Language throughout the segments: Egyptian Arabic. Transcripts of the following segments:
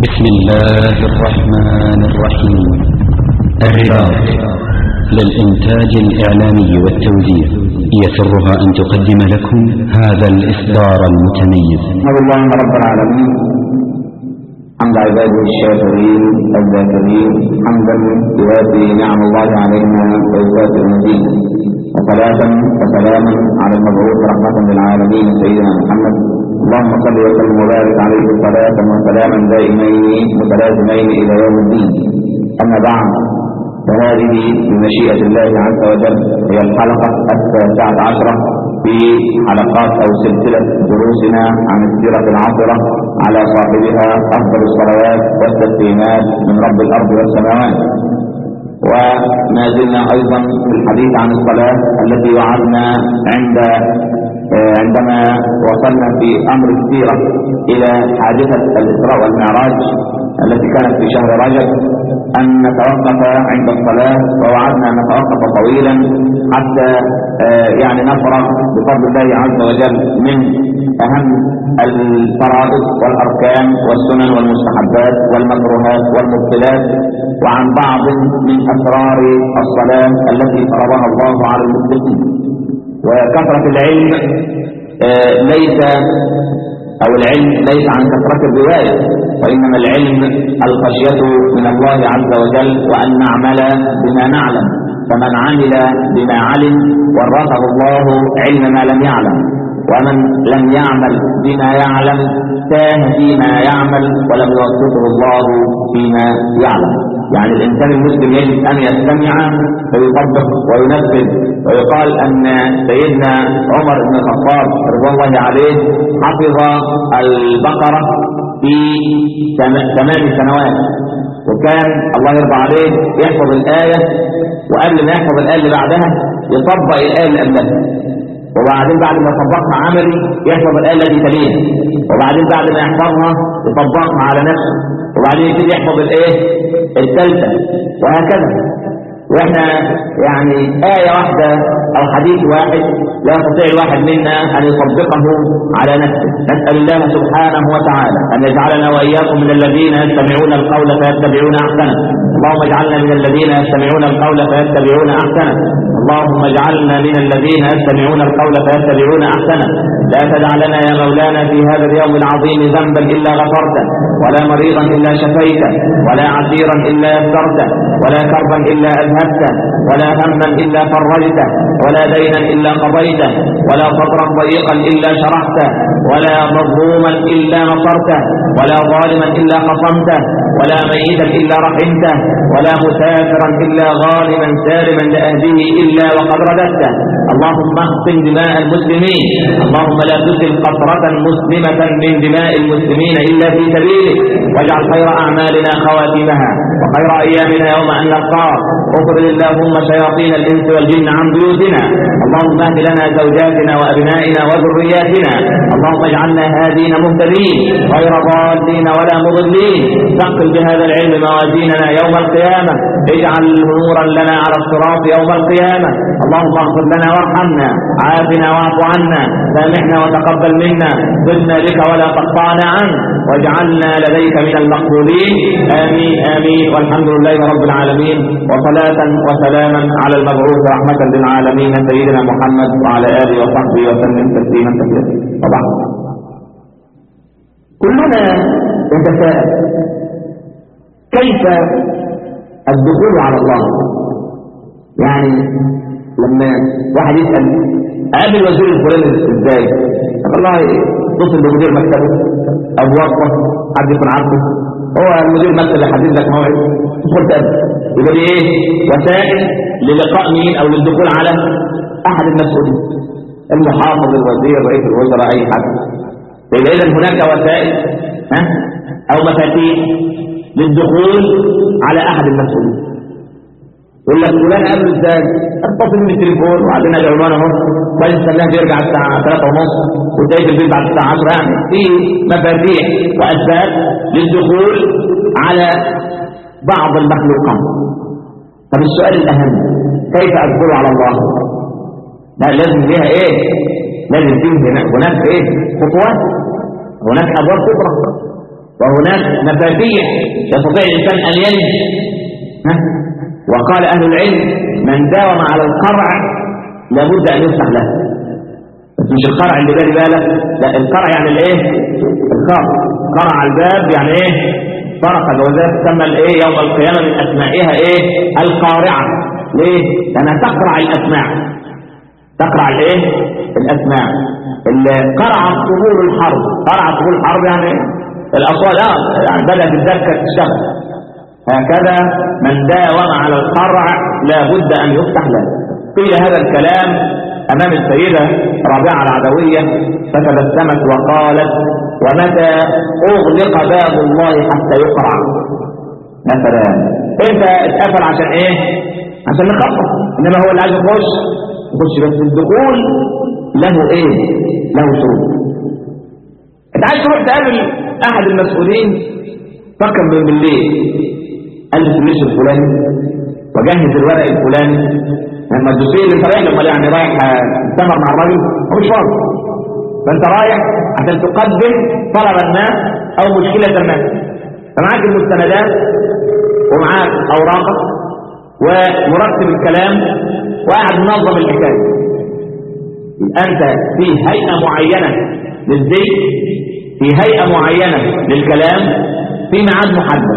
بسم الله الرحمن الرحيم الرباط للإنتاج الإعلامي والتوزيع يسرها أن تقدم لكم هذا الإصدار المتميز احمد الله رب العالمين حمد عباده الشاكرين الذاكرين حمدا يوافي نعم الله علينا ويكافئ المزيد وصلاة وسلاما على المبعوث رحمة للعالمين سيدنا محمد اللهم صل وسلم وبارك عليه صلاة وسلاما دائمين متلازمين إلى يوم الدين أما بعد فهذه بمشيئة الله عز وجل هي الحلقة التاسعة عشرة في حلقات أو سلسلة دروسنا عن السيرة العاطرة على صاحبها أفضل الصلوات والتسليمات من رب الأرض والسماوات وما زلنا أيضا في الحديث عن الصلاة التي وعدنا عند عندما وصلنا في أمر السيرة إلى حادثة الإسراء والمعراج التي كانت في شهر رجب أن نتوقف عند الصلاة ووعدنا أن نتوقف طويلا حتى يعني نفرغ بفضل الله عز وجل من أهم الفرائض والأركان والسنن والمستحبات والمكروهات والمبتلات وعن بعض من أسرار الصلاة التي فرضها الله على المسلمين وكثرة العلم ليس أو العلم ليس عن كثرة الرواية وإنما العلم الخشية من الله عز وجل وأن نعمل بما نعلم فمن عمل بما علم ورثه الله علم ما لم يعلم ومن لم يعمل بما يعلم تاه فيما يعمل ولم يوفقه الله فيما يعلم يعني الإنسان المسلم يجب أن يستمع فيطبق وينفذ ويقال أن سيدنا عمر بن الخطاب رضوان الله عليه حفظ البقرة في ثمان سنوات وكان الله يرضى عليه يحفظ الآية وقبل ما يحفظ الآية اللي بعدها يطبق الآية اللي قبلها وبعدين بعد ما يطبقها عملي يحفظ الآية التي تليها وبعدين بعد ما يحفظها يطبقها على نفسه وبعدين يبتدي يحفظ الايه الثالثة وهكذا واحنا يعني آية واحدة او حديث واحد لا يستطيع الواحد منا ان يطبقه على نفسه نسأل الله سبحانه وتعالى ان يجعلنا واياكم من الذين يستمعون القول فيتبعون احسنه اللهم اجعلنا من الذين يستمعون القول فيتبعون احسنه اللهم اجعلنا من الذين يستمعون القول فيتبعون احسنه لا تدع لنا يا مولانا في هذا اليوم العظيم ذنبا الا غفرته ولا مريضا الا شفيته ولا عسيرا الا يسرته ولا كربا الا اذهبته ولا هما الا فرجته ولا دينا الا قضيته ولا صدرا ضيقا الا شرحته ولا مظلوما الا نصرته ولا ظالما الا قصمته ولا ميتا الا رحمته ولا مسافرا الا غانما سالما لاهله الا وقد رددته اللهم اقسم دماء المسلمين اللهم لا تسل قطرة مسلمة من دماء المسلمين إلا في سبيلك واجعل خير أعمالنا خواتمها وخير أيامنا يوم أن نلقاك اخرج اللهم شياطين الإنس والجن عن بيوتنا اللهم اهد لنا زوجاتنا وأبنائنا وذرياتنا اللهم اجعلنا هادين مهتدين غير ضالين ولا مضلين ثقل بهذا العلم موازيننا يوم القيامة اجعل نورا لنا على الصراط يوم القيامة اللهم اغفر لنا وارحمنا عافنا واعف عنا سامحنا وتقبل منا زدنا بك ولا تقطعنا عنك واجعلنا لديك من المقبولين آمين آمين والحمد لله رب العالمين وصلاة وسلاما على المبعوث رحمة للعالمين سيدنا محمد وعلى آله وصحبه وسلم تسليما كثيرا طبعا كلنا يتساءل كيف الدخول على الله يعني لما واحد يسأل قابل وزير الفلاني ازاي والله اتصل بمدير مكتبه او موظف حد يكون عارفه هو المدير مكتب يحدد لك موعد تدخل تقابل يبقى دي ايه وسائل للقاء مين او للدخول على احد المسؤولين المحافظ الوزير رئيس الوزراء اي حد يبقى اذا هناك وسائل ها او مفاتيح للدخول على احد المسؤولين يقول لك فلان قبل ازاي اتصل من التليفون وعندنا العنوان اهو كويس استناه بيرجع الساعه 3 ونص وتلاقي في البيت بعد الساعه 10 يعني في مفاتيح واسباب للدخول على بعض المخلوقات طب السؤال الاهم كيف ادخل على الله لا لازم ليها ايه لازم فيه هناك, هناك ايه خطوات هناك ابواب كبرى وهناك مفاتيح يستطيع الإنسان أن ينجي وقال أهل العلم من داوم على القرع لابد أن يفتح له بس مش القرع اللي بالي بالك لا القرع يعني الايه القرع قرع الباب يعني ايه فرق الوزارة تسمى الايه يوم القيامة من اسمائها ايه القارعة ليه لانها تقرع الاسماع تقرع الايه الاسماع اللي قرع طبول الحرب قرع طبول الحرب يعني الاصوات اه يعني بدأت الدكة تشتغل هكذا من داوم على القرع لابد ان يفتح له قيل هذا الكلام امام السيدة رابعة العدوية فتبسمت وقالت ومتى اغلق باب الله حتى يقرع مثلا انت اتقفل عشان ايه عشان نخطط انما هو اللي عايز يخش يخش بس الدخول له ايه له شروط انت عايز تروح تقابل احد المسؤولين فكر من بالليل البس اللبس الفلاني وجهز الورق الفلاني لما الدوسيه اللي انت رايح لما يعني رايح تستمر مع الراجل هو مش فاضي فانت رايح عشان تقدم طلب الناس او مشكله الناس فمعاك المستندات ومعاك اوراقك ومرتب الكلام وقاعد منظم الحكايه يبقى انت في هيئه معينه للزيت في هيئه معينه للكلام في ميعاد محدد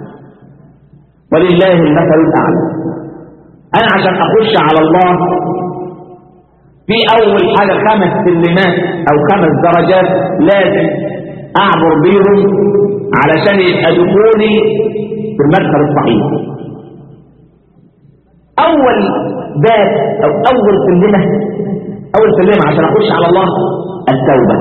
ولله المثل الاعلى انا عشان اخش على الله في اول حاجه خمس سلمات او خمس درجات لازم اعبر بيهم علشان يبقى دخولي في المدخل الصحيح اول باب او اول سلمه اول سلمه عشان اخش على الله التوبه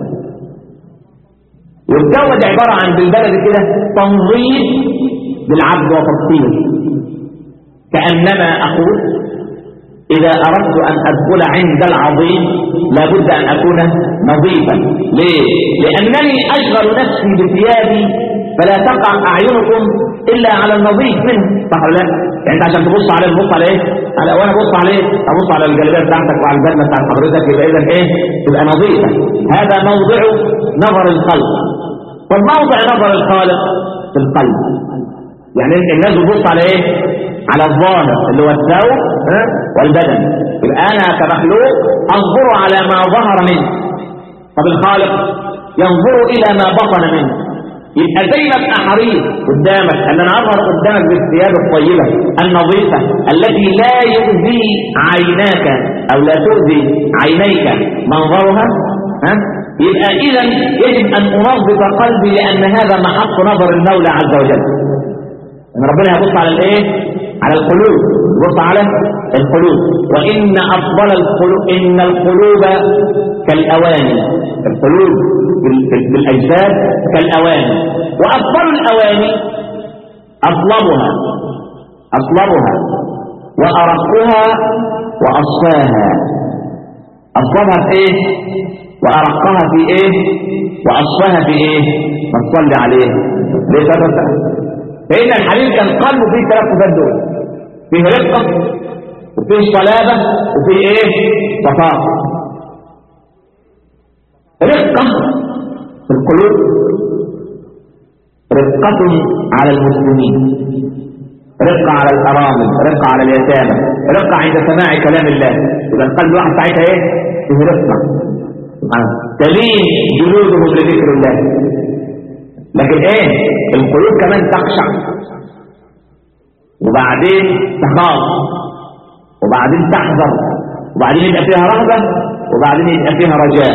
والتوبه دي عباره عن بالبلد كده تنظيف بالعبد وتفصيل كانما اقول إذا أردت أن أدخل عند العظيم لابد أن أكون نظيفا ليه؟ لأنني أشغل نفسي بثيابي فلا تقع أعينكم إلا على النظيف منه صح ولا لا؟ يعني أنت عشان تبص عليه تبص على إيه؟ على وأنا أبص على إيه؟ أبص على الجلابية بتاعتك وعلى البدلة بتاعت حضرتك يبقى إذا إيه؟ تبقى نظيفة هذا موضع نظر الخلق فالموضع نظر الخالق في القلب يعني الناس بتبص على إيه؟ على الظاهر اللي هو الثوب والبدن يبقى أنا كمخلوق أنظر على ما ظهر منه طب الخالق ينظر إلى ما بطن منه يبقى زي ما ابقى حريص قدامك ان انا اظهر قدامك بالثياب الطيبه النظيفه التي لا يؤذي عيناك او لا تؤذي عينيك منظرها ها يبقى اذا يجب ان انظف قلبي لان هذا محط نظر المولى عز وجل ان ربنا يبص على الايه على القلوب يبص على القلوب وان افضل القلوب ان القلوب كالاواني القلوب بالاجساد كالاواني وافضل الاواني اصلبها اصلبها وارقها واصفاها اصلبها في ايه وارقها في ايه واصفاها في ايه ما تصلي عليه ليه فإن الحبيب كان قلبه فيه ثلاث صفات دول فيه رقة وفيه صلابة وفيه ايه صفاء رقة في القلوب رقة على المسلمين رقة على الأرامل رقة على اليتامى رقة عند سماع كلام الله إذا القلب واحد ساعتها ايه فيه رقة تلين جلودهم لذكر الله لكن ايه القلوب كمان تخشع وبعدين تخاف وبعدين تحذر وبعدين يبقى فيها رهبة وبعدين يبقى فيها رجاء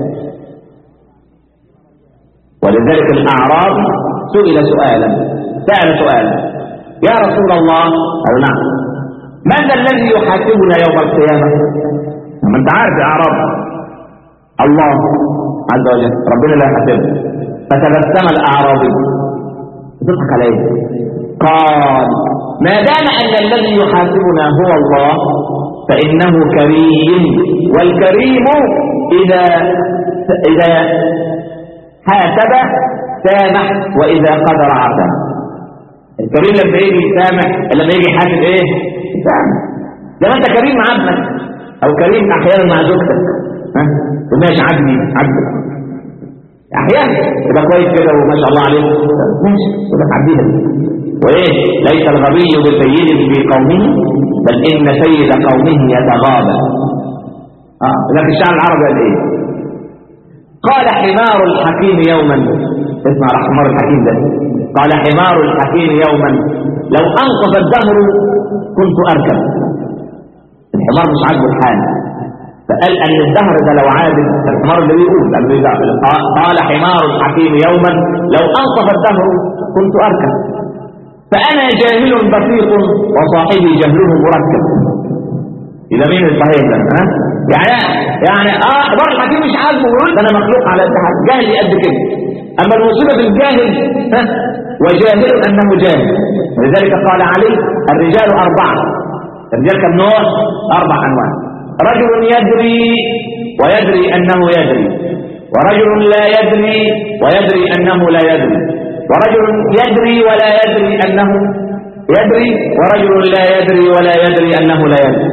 ولذلك الأعراب سئل سؤالا سأل سؤالا يا رسول الله أو نعم من الذي يحاسبنا يوم القيامة ما انت عارف يا أعراب الله عز وجل ربنا لا يحاسبنا فتبسم الأعرابي تضحك عليه قال ما دام أن الذي يحاسبنا هو الله فإنه كريم والكريم إذا إذا حاسب سامح وإذا قدر عفا الكريم لما يجي يسامح لما يجي يحاسب ايه يسامح لما انت كريم مع ابنك او كريم احيانا مع زوجتك ها وماشي عبدي عبدك احيانا يبقى كويس كده وما شاء الله عليه ماشي يبقى تعديها وايه ليس الغبي بسيد في قومه بل ان سيد قومه يتغابى اه لكن الشعر العربي قال ايه قال حمار الحكيم يوما اسمع حمار الحكيم ده قال حمار الحكيم يوما لو انقذ الدهر كنت اركب الحمار مش عاجبه الحال فقال ان الدهر ده لو عادل الحمار اللي بيقول قال حمار الحكيم يوما لو انقذ الدهر كنت اركب فانا جاهل بسيط وصاحبي جهله مركب إذا مين الصحيح ده ها يعني يعني اه حمار الحكيم مش عاجبه يقول انا مخلوق على الاتحاد جاهل قد كده اما المصيبه في الجاهل ها وجاهل انه جاهل ولذلك قال علي الرجال اربعه الرجال كم نوع اربع انواع رجل يدري ويدري انه يدري ورجل لا يدري ويدري انه لا يدري ورجل يدري ولا يدري انه يدري ورجل لا يدري ولا يدري انه لا يدري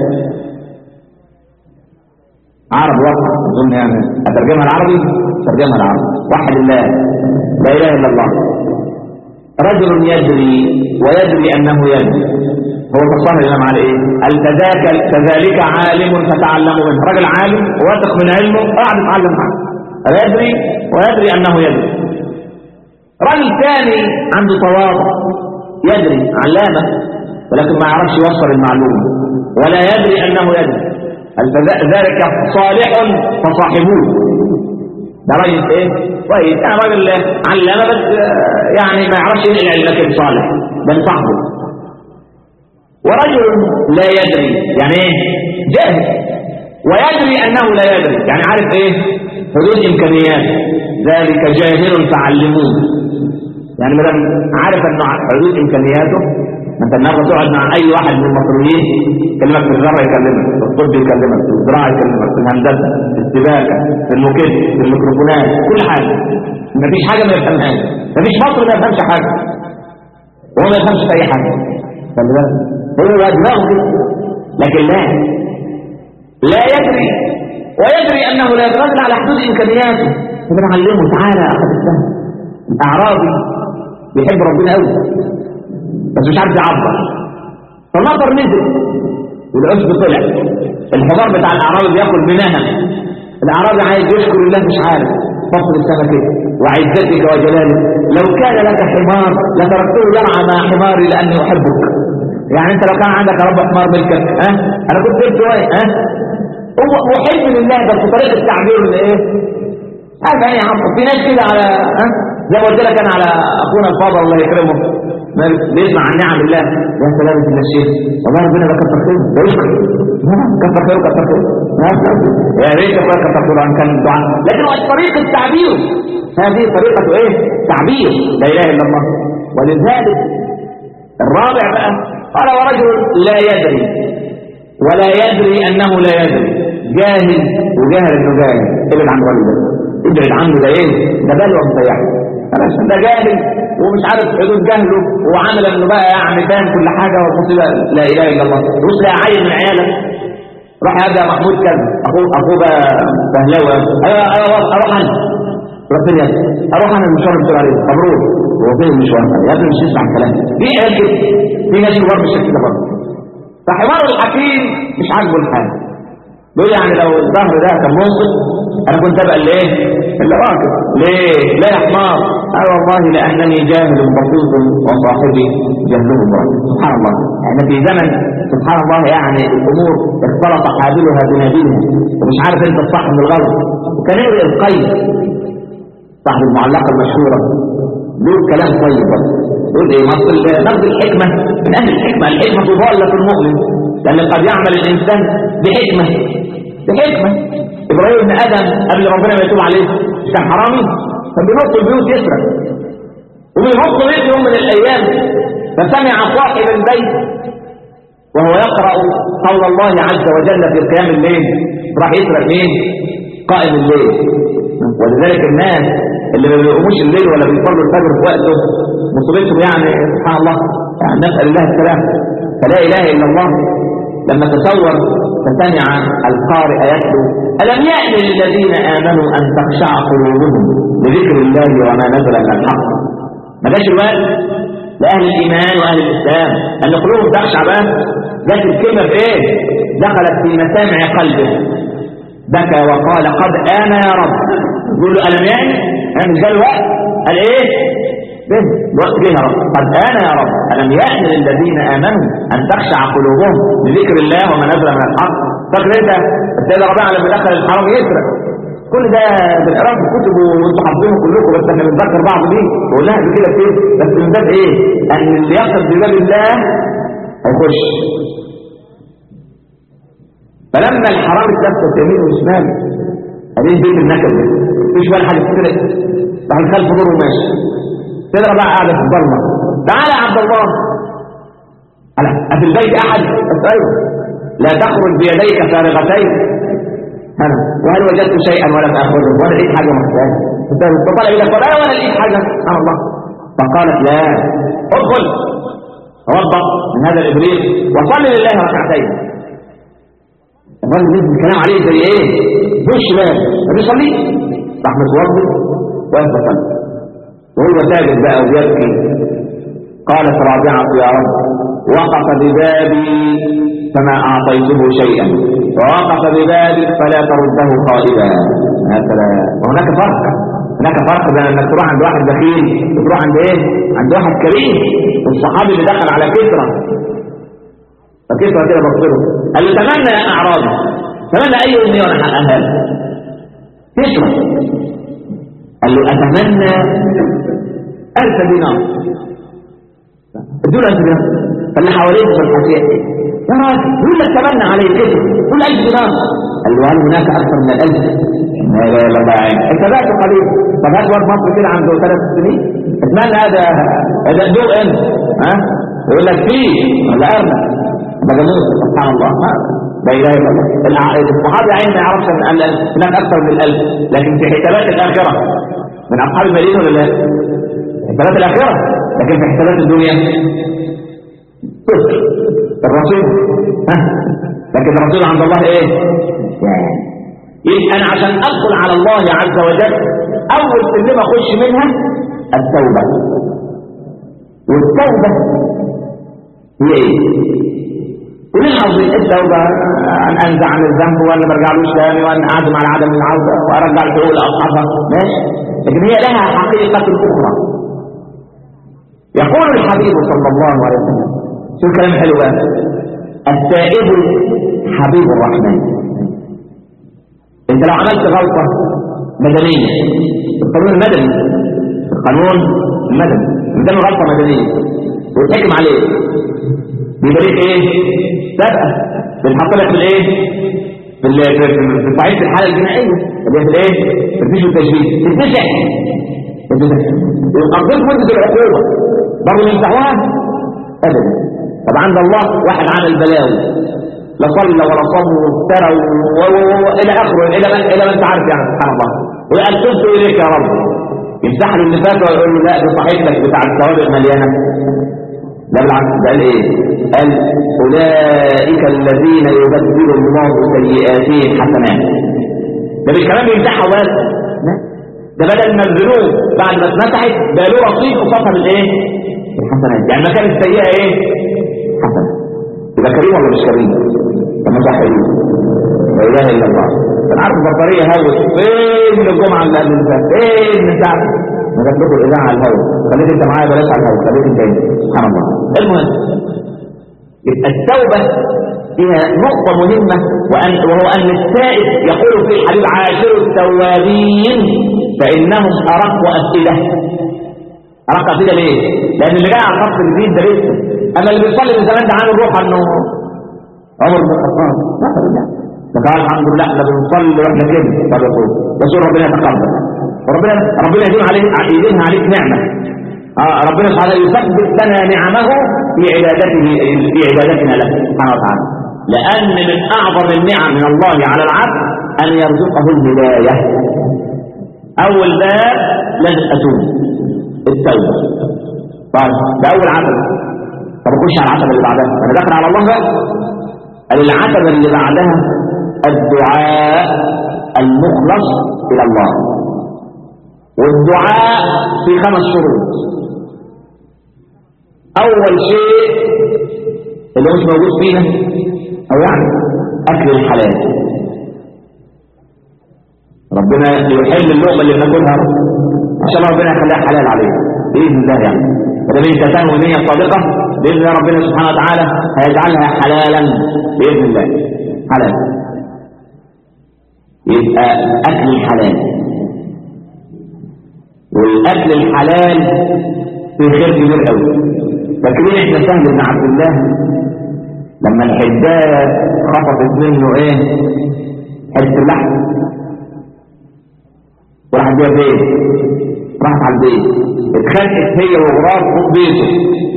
عربي واضحة أظن يعني أترجمها العربي ترجمها العربي وحد الله لا إله إلا الله رجل يدري ويدري أنه يدري هو تصنع الإمام على إيه قال كذاك كذلك عالم فتعلموا منه رجل عالم واثق من علمه قاعد يتعلم عنه يدري ويدري أنه يدري رجل ثاني عنده تواضع يدري علامة ولكن ما يعرفش يوصل المعلومة ولا يدري أنه يدري ذلك صالح فصاحبوه ده راجل ايه كويس انا راجل علامه بس يعني ما يعرفش ينقل العلم لكن صالح ده صاحبه ورجل لا يدري يعني ايه جاهل ويدري انه لا يدري يعني عارف ايه حدود امكانيات ذلك جاهل فعلموه يعني ما عارف انه حدود امكانياته ما انت النهارده تقعد مع اي واحد من المصريين يكلمك في الزرع يكلمك في الطب يكلمك في الزراعه يكلمك في الهندسه في السباكه في الموكيت في الميكروفونات كل حاجه ما فيش حاجه ما يفهمهاش ما فيش مصري ما يفهمش حاجه وهو ما يفهمش في اي حاجه خلي بالك هو دماغه كده لكن لا لا يدري ويدري انه لا يتغذى على حدود امكانياته فبنعلمه تعالى يا اخي السهل الاعرابي بيحب ربنا قوي بس مش عارف يعبر فالمطر نزل والعشب طلع الحمار بتاع الاعرابي بياكل بنهم الاعرابي عايز يشكر الله مش عارف فصل السنه كده وعزتك وجلالك لو كان لك حمار لتركته يرعى مع حماري لاني احبك يعني انت لو كان عندك رب حمار ملكك ها انا كنت جبت ايه ها هو محب لله بس طريقه التعبير اللي ايه هذا يعني عم في ناس كده على ها زي ما قلت لك انا على اخونا الفاضل الله يكرمه بيسمع عن نعم الله يا سلام يا الشيخ والله ربنا ده كتر خيره ده يشكر كتر خيره كتر خيره يا ريت يا اخويا كتر خيره ان كان دعاء لكن هو طريقه تعبير هذه طريقه ايه تعبير لا اله الا الله ولذلك الرابع بقى قال ورجل لا يدري ولا يدري انه لا يدري جاهل وجاهل انه جاهل ابعد عن الراجل ده ابعد عنه ده ايه ده بلوى مضيعه خلاص ده جاهل ومش عارف حدود جهله وعامل انه بقى يعني فاهم كل حاجه والمصيبه لا اله الا الله روح لا عيل من عيالك راح يا محمود كذا اخوه اخوه بقى فهلاوي ايوه ايوه اروح انا روح فين يا اروح انا المشوار اللي بتقول عليه مبروك هو فين المشوار يا ابني مش تسمع الكلام في عيال كده في ناس كبار بالشكل ده برضه فحمار الحكيم مش عاجبه الحال بيقول يعني لو الظهر ده كان منصف انا كنت ابقى اللي ايه اللي راكب ليه لا يا حمار قال والله لانني جاهل بسيط وصاحبي جهله مراد سبحان الله احنا في زمن سبحان الله يعني الامور اختلط حابلها بنابلها ومش عارف انت الصح من الغلط وكان يقرا القيم صاحب المعلقه المشهوره له كلام طيب برضه يقول ايه مصر نقد الحكمه من اهل الحكمه الحكمه ضاله المؤمن لان قد يعمل الانسان بحكمه بحكمه ابراهيم بن ادم قبل ربنا ما يتوب عليه مش كان حرامي كان بينط البيوت يسرق وبينط بيت يوم من الايام فسمع صاحب البيت وهو يقرا قول الله عز وجل في قيام الليل راح يسرق مين قائم الليل ولذلك الناس اللي ما بيقوموش الليل ولا بيصلوا الفجر في وقته مصيبتهم يعني سبحان الله يعني نسال الله السلامه فلا اله الا الله لما تصور فسمع القارئ يتلو ألم يأن للذين آمنوا أن تخشع قلوبهم لذكر الله وما نزل من الحق ما جاش الوقت لأهل الإيمان وأهل الإسلام أن قلوبهم تخشع بقى جت الكلمة في إيه؟ دخلت في مسامع قلبه بكى وقال قد آن يا رب يقول له ألم يعني أنا مش جاء الوقت قال إيه به الوقت جه يا رب قد آن يا رب ألم يأن للذين آمنوا أن تخشع قلوبهم بذكر الله وما نزل من الحق فاكر أنت السيدة ربيعة لما دخل الحرام يسرق كل ده بالقراءة في الكتب وانتوا حافظينه كلكم بس احنا بنذكر بعض بيه بقول لها كده كتير بس من باب ايه؟ ان اللي يقصد بباب الله هيخش فلما الحرام اتلفت يمين وشمال ادي بيت النكد ده مفيش ولا حاجه تتسرق راح الخلف دور وماشي تقدر بقى قاعده في الضلمه تعالى يا عبد الله ألا أفي البيت أحد أسأله لا تخرج بيديك فارغتين أنا وهل وجدت شيئا ولم أخذه ولا لقيت حاجة محتاجة فطلع إلى ولا ولا لقيت حاجة سبحان الله فقالت لا ادخل توضأ من هذا الإبليس وصل لله ركعتين الراجل نزل الكلام عليه زي ايه وش بقى ما بيصلي راح متوضي واقف يصلي وهو ساجد بقى ويبكي قالت رابعة يا رب وقف ببابي فما أعطيته شيئا ووقف ببابك فلا ترده قائلا هكذا وهناك فرق هناك فرق بين انك تروح عند واحد بخيل وتروح عند ايه عند واحد كريم والصحابي اللي دخل على كسرى فكسرى كده بصره قال له تمنى يا اعرابي تمنى اي امنيه وانا حققها لك كسرى قال له اتمنى ألف دينار ادوا له ألف دينار فاللي حواليه في الحسية يا راجل يقول لك تمنى عليه كده قول ألف دينار قال له هل هناك أكثر من الألف لا لا لا لا انت بقى قليل طب هات واد مصر كده عنده ثلاث سنين اتمنى هذا هذا دوق انت ها يقول لك فيه ولا ارنب ده جميل سبحان الله ها لا اله الا الله الصحابي عين ما يعرفش ان هناك اكثر من الالف لكن في حسابات الاخره من اصحاب المدينه ولا لا؟ حسابات الاخره لكن في حسابات الدنيا صفر الرسول ها لكن الرسول عند الله ايه؟ يبقى انا عشان ادخل على الله عز وجل اول سلمه اخش منها التوبه والتوبه هي ايه؟ وليه عظيم التوبه ان انزع عن الذنب وان ما ارجعلوش تاني وان اعزم على عدم العوده وارجع الحقوق لاصحابها ماشي لكن هي لها حقيقه اخرى يقول الحبيب صلى الله عليه وسلم شو الكلام حلو بقى التائب حبيب الرحمن انت لو عملت غلطة مدنية القانون المدني القانون المدني ده غلطة مدنية ويتحكم عليه بيبقى ليك ايه سابقة بنحط لك في الايه في ال في في صحيفة الحالة الجنائية اللي هي في الايه في الفيش والتجويد تتمسح تتمسح وقضيت مدة العقوبة برضه يمسحوها ابدا طب عند الله واحد عمل بلاوي لا صلى ولا صم وافترى الى اخره الى من الى ما انت عارف يعني سبحان الله وقال تبت اليك يا رب يمسح له اللي فات ويقول له لا دي صحيفتك بتاع الثوابت مليانه لا بالعكس ده قال ايه؟ قال اولئك الذين يبدل الله سيئاتهم حسنات ده بالكلام يمسحها بس لا ده بدل ما الذنوب بعد ما اتمسحت ده له رصيد قصادها بالايه؟ الحسنات يعني ما كانت السيئه ايه؟ حسنه يبقى كريم ولا مش كريم لما صح ايه لا اله الا الله انا عارف البطاريه هوت فين من الجمعه اللي قبل اللي فين من ساعه ما جاب لكم الاذاعه على الهوا خليك انت معايا بلاش على الهوا خليك انت سبحان الله المهم يبقى التوبه هي نقطة مهمة وأن وهو أن السائل يقول في الحديث عاشر التوابين فإنهم أرق أفئدة أرق أفئدة ليه؟ لأن اللي جاي على الخط الجديد ده لسه اما اللي بيصلي من زمان ده عامل روح انه عمر بن الخطاب لا لا فقال الحمد لله احنا بنصلي واحنا كده طب يقول رسول ربنا يتقبل ربنا ربنا يديم عليه يديمها عليك نعمه آه ربنا سبحانه يثبت لنا نعمه في عبادته في عبادتنا له سبحانه وتعالى لان من اعظم النعم من الله على العبد ان يرزقه الهدايه اول باب لازم اتوب التوبه طيب ده اول عمل طب اخش على العتبه اللي بعدها انا داخل على الله بقى قال العتبة اللي بعدها الدعاء المخلص إلى الله والدعاء في خمس شروط أول شيء اللي مش موجود فينا أو يعني أكل الحلال ربنا يحل اللقمة اللي بناكلها عشان ربنا يخليها حلال علينا بإذن الله يعني وده من كتان ونية صادقة بإذن الله ربنا سبحانه وتعالى هيجعلها حلالا بإذن الله حلال يبقى أكل الحلال والأكل الحلال في خير كبير قوي فاكرين احنا سهل بن عبد الله لما الحداية خطفت منه ايه حته اللحم وراح بيها بيت راحت على البيت اتخانقت هي وغراب فوق بيته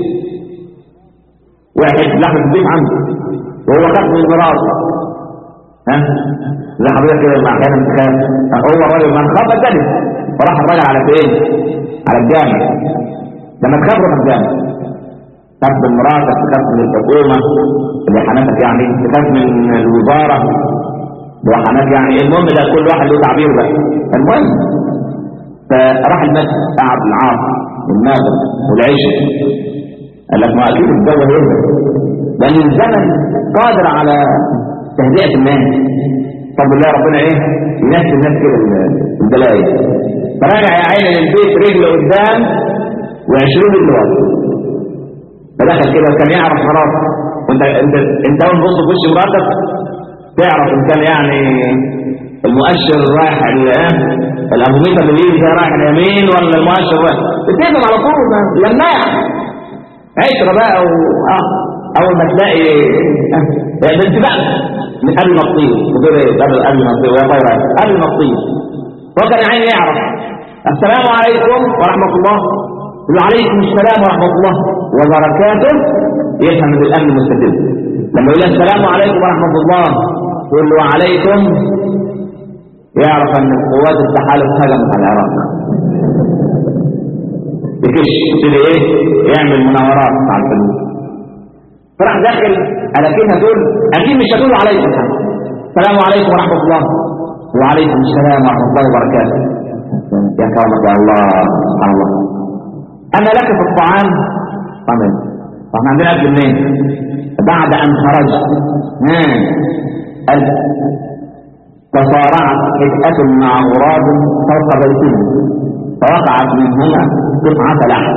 واحد لحم البيت عنده وهو خاف من مراته ها زي حضرتك كده لما احيانا تخاف هو الراجل من خاف اتلف فراح الراجل على فين على الجامع لما تخاف روح الجامع تخاف من مراتك تخاف من الحكومه اللي حناتك يعني تخاف من الوزاره وحنات يعني المهم ده كل واحد له تعبير بقى المهم فراح المسجد قعد العاصر والناظر والعشاء قال لك ما اكيد الجو هيهدى لان الزمن قادر على تهدئه الناس طب بالله ربنا ايه ينسي الناس كده البلايا فراجع يا عيني للبيت رجل قدام وعشرين رجل ورا فدخل كده وكان يعرف خلاص وانت انت انت اول ما تبص في وش مراتك تعرف ان كان يعني المؤشر رايح الاموميتر اللي بيجي ده رايح اليمين ولا المؤشر رايح بتفهم على طول لماع عشرة بقى و... اه اول ما تلاقي يعني انتباه من قبل ما تطير بتقول ايه قبل قبل ما تطير ويا طايره قبل ما تطير فكان عين يعرف السلام عليكم ورحمه الله وعليكم السلام ورحمه الله وبركاته يفهم بالامن المستتب لما يقول السلام عليكم ورحمه الله يقول له وعليكم يعرف ان قوات التحالف هجمت على العراق يكش يبتدي ايه يعمل مناورات على الفلوس فراح داخل على كلمه تقول اكيد مش هتقول عليكم السلام عليكم ورحمه الله وعليكم السلام ورحمه الله وبركاته يا كرمك يا الله سبحان الله اما لك في الطعام طبعا فاحنا عندنا اكل منين بعد ان خرج تصارعت حدأة مع غراب فوق بيته فوقعت منهما قطعة لحم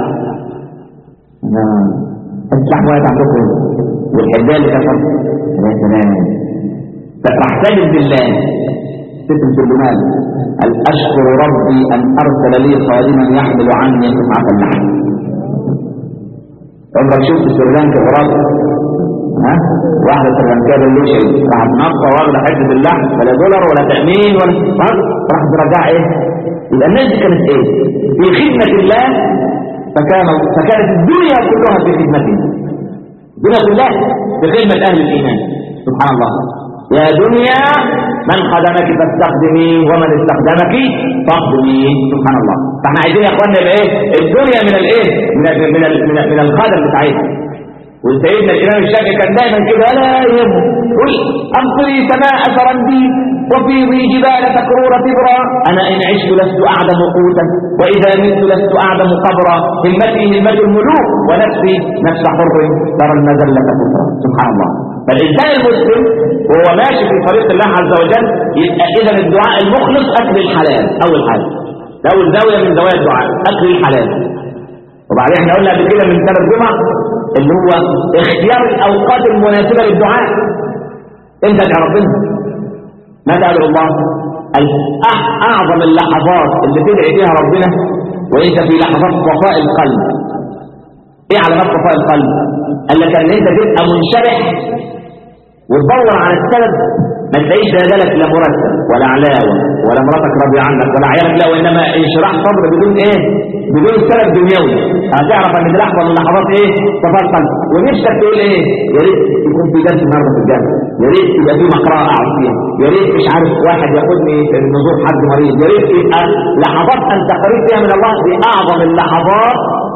اللحم واقف عندكم والحداية اللي كفر يا سلام راح ساجد بالله ستم سلمان قال اشكر ربي ان ارسل لي خادما يحمل عني قطعة اللحم عمرك شفت سريلانكا غراب ها واحدة سريلانكا باللوشي راح تنقى واخدة حتة اللحم ولا دولار ولا تأمين ولا راح ترجع ايه يبقى الناس دي كانت ايه في خدمة الله فكان فكانت الدنيا كلها في خدمته الدنيا كلها في خدمة اهل الايمان سبحان الله يا دنيا من خدمك فاستخدمي ومن استخدمك فاخدمي سبحان الله فاحنا عايزين يا اخوانا يبقى ايه الدنيا من الايه من ال من ال من, ال من الخدم بتاعتنا وسيدنا الامام الشافعي كان دايما كده لا يهمه قل امطري سماء سرندي وفيضي جبال تكرور كبرا انا ان عشت لست اعدم قوتا واذا مت لست اعدم قبرا همتي همه الملوك ونفسي نفس حر ترى المذله كفرا سبحان الله فالإنسان المسلم وهو ماشي في طريق الله عز وجل يبقى إذا الدعاء المخلص أكل الحلال أول حاجة ده أول زاوية من زوايا الدعاء أكل الحلال وبعدين احنا قلنا قبل كده من ثلاث جمع اللي هو اختيار الأوقات المناسبة للدعاء أنت ادعي ربنا ماذا أدعو الله؟ أعظم اللحظات اللي تدعي فيها ربنا وأنت في لحظات صفاء القلب ايه علامات صفاء القلب قال لك ان انت تبقى منشرح وتدور على السبب ما تلاقيش لا لا مرتب ولا علاوه ولا مراتك راضيه عنك ولا عيالك لا وانما انشراح صدر بدون ايه بدون سبب دنيوي هتعرف ان دي لحظه من اللحظات ايه صفاء القلب ونفسك تقول ايه يا ريت يكون في درس النهارده في الجامع يا ريت يبقى في مقرأة اقعد فيها يا ريت مش عارف واحد ياخدني نزور حد مريض يا ريت يبقى لحظات انت قريب فيها من الله دي اعظم اللحظات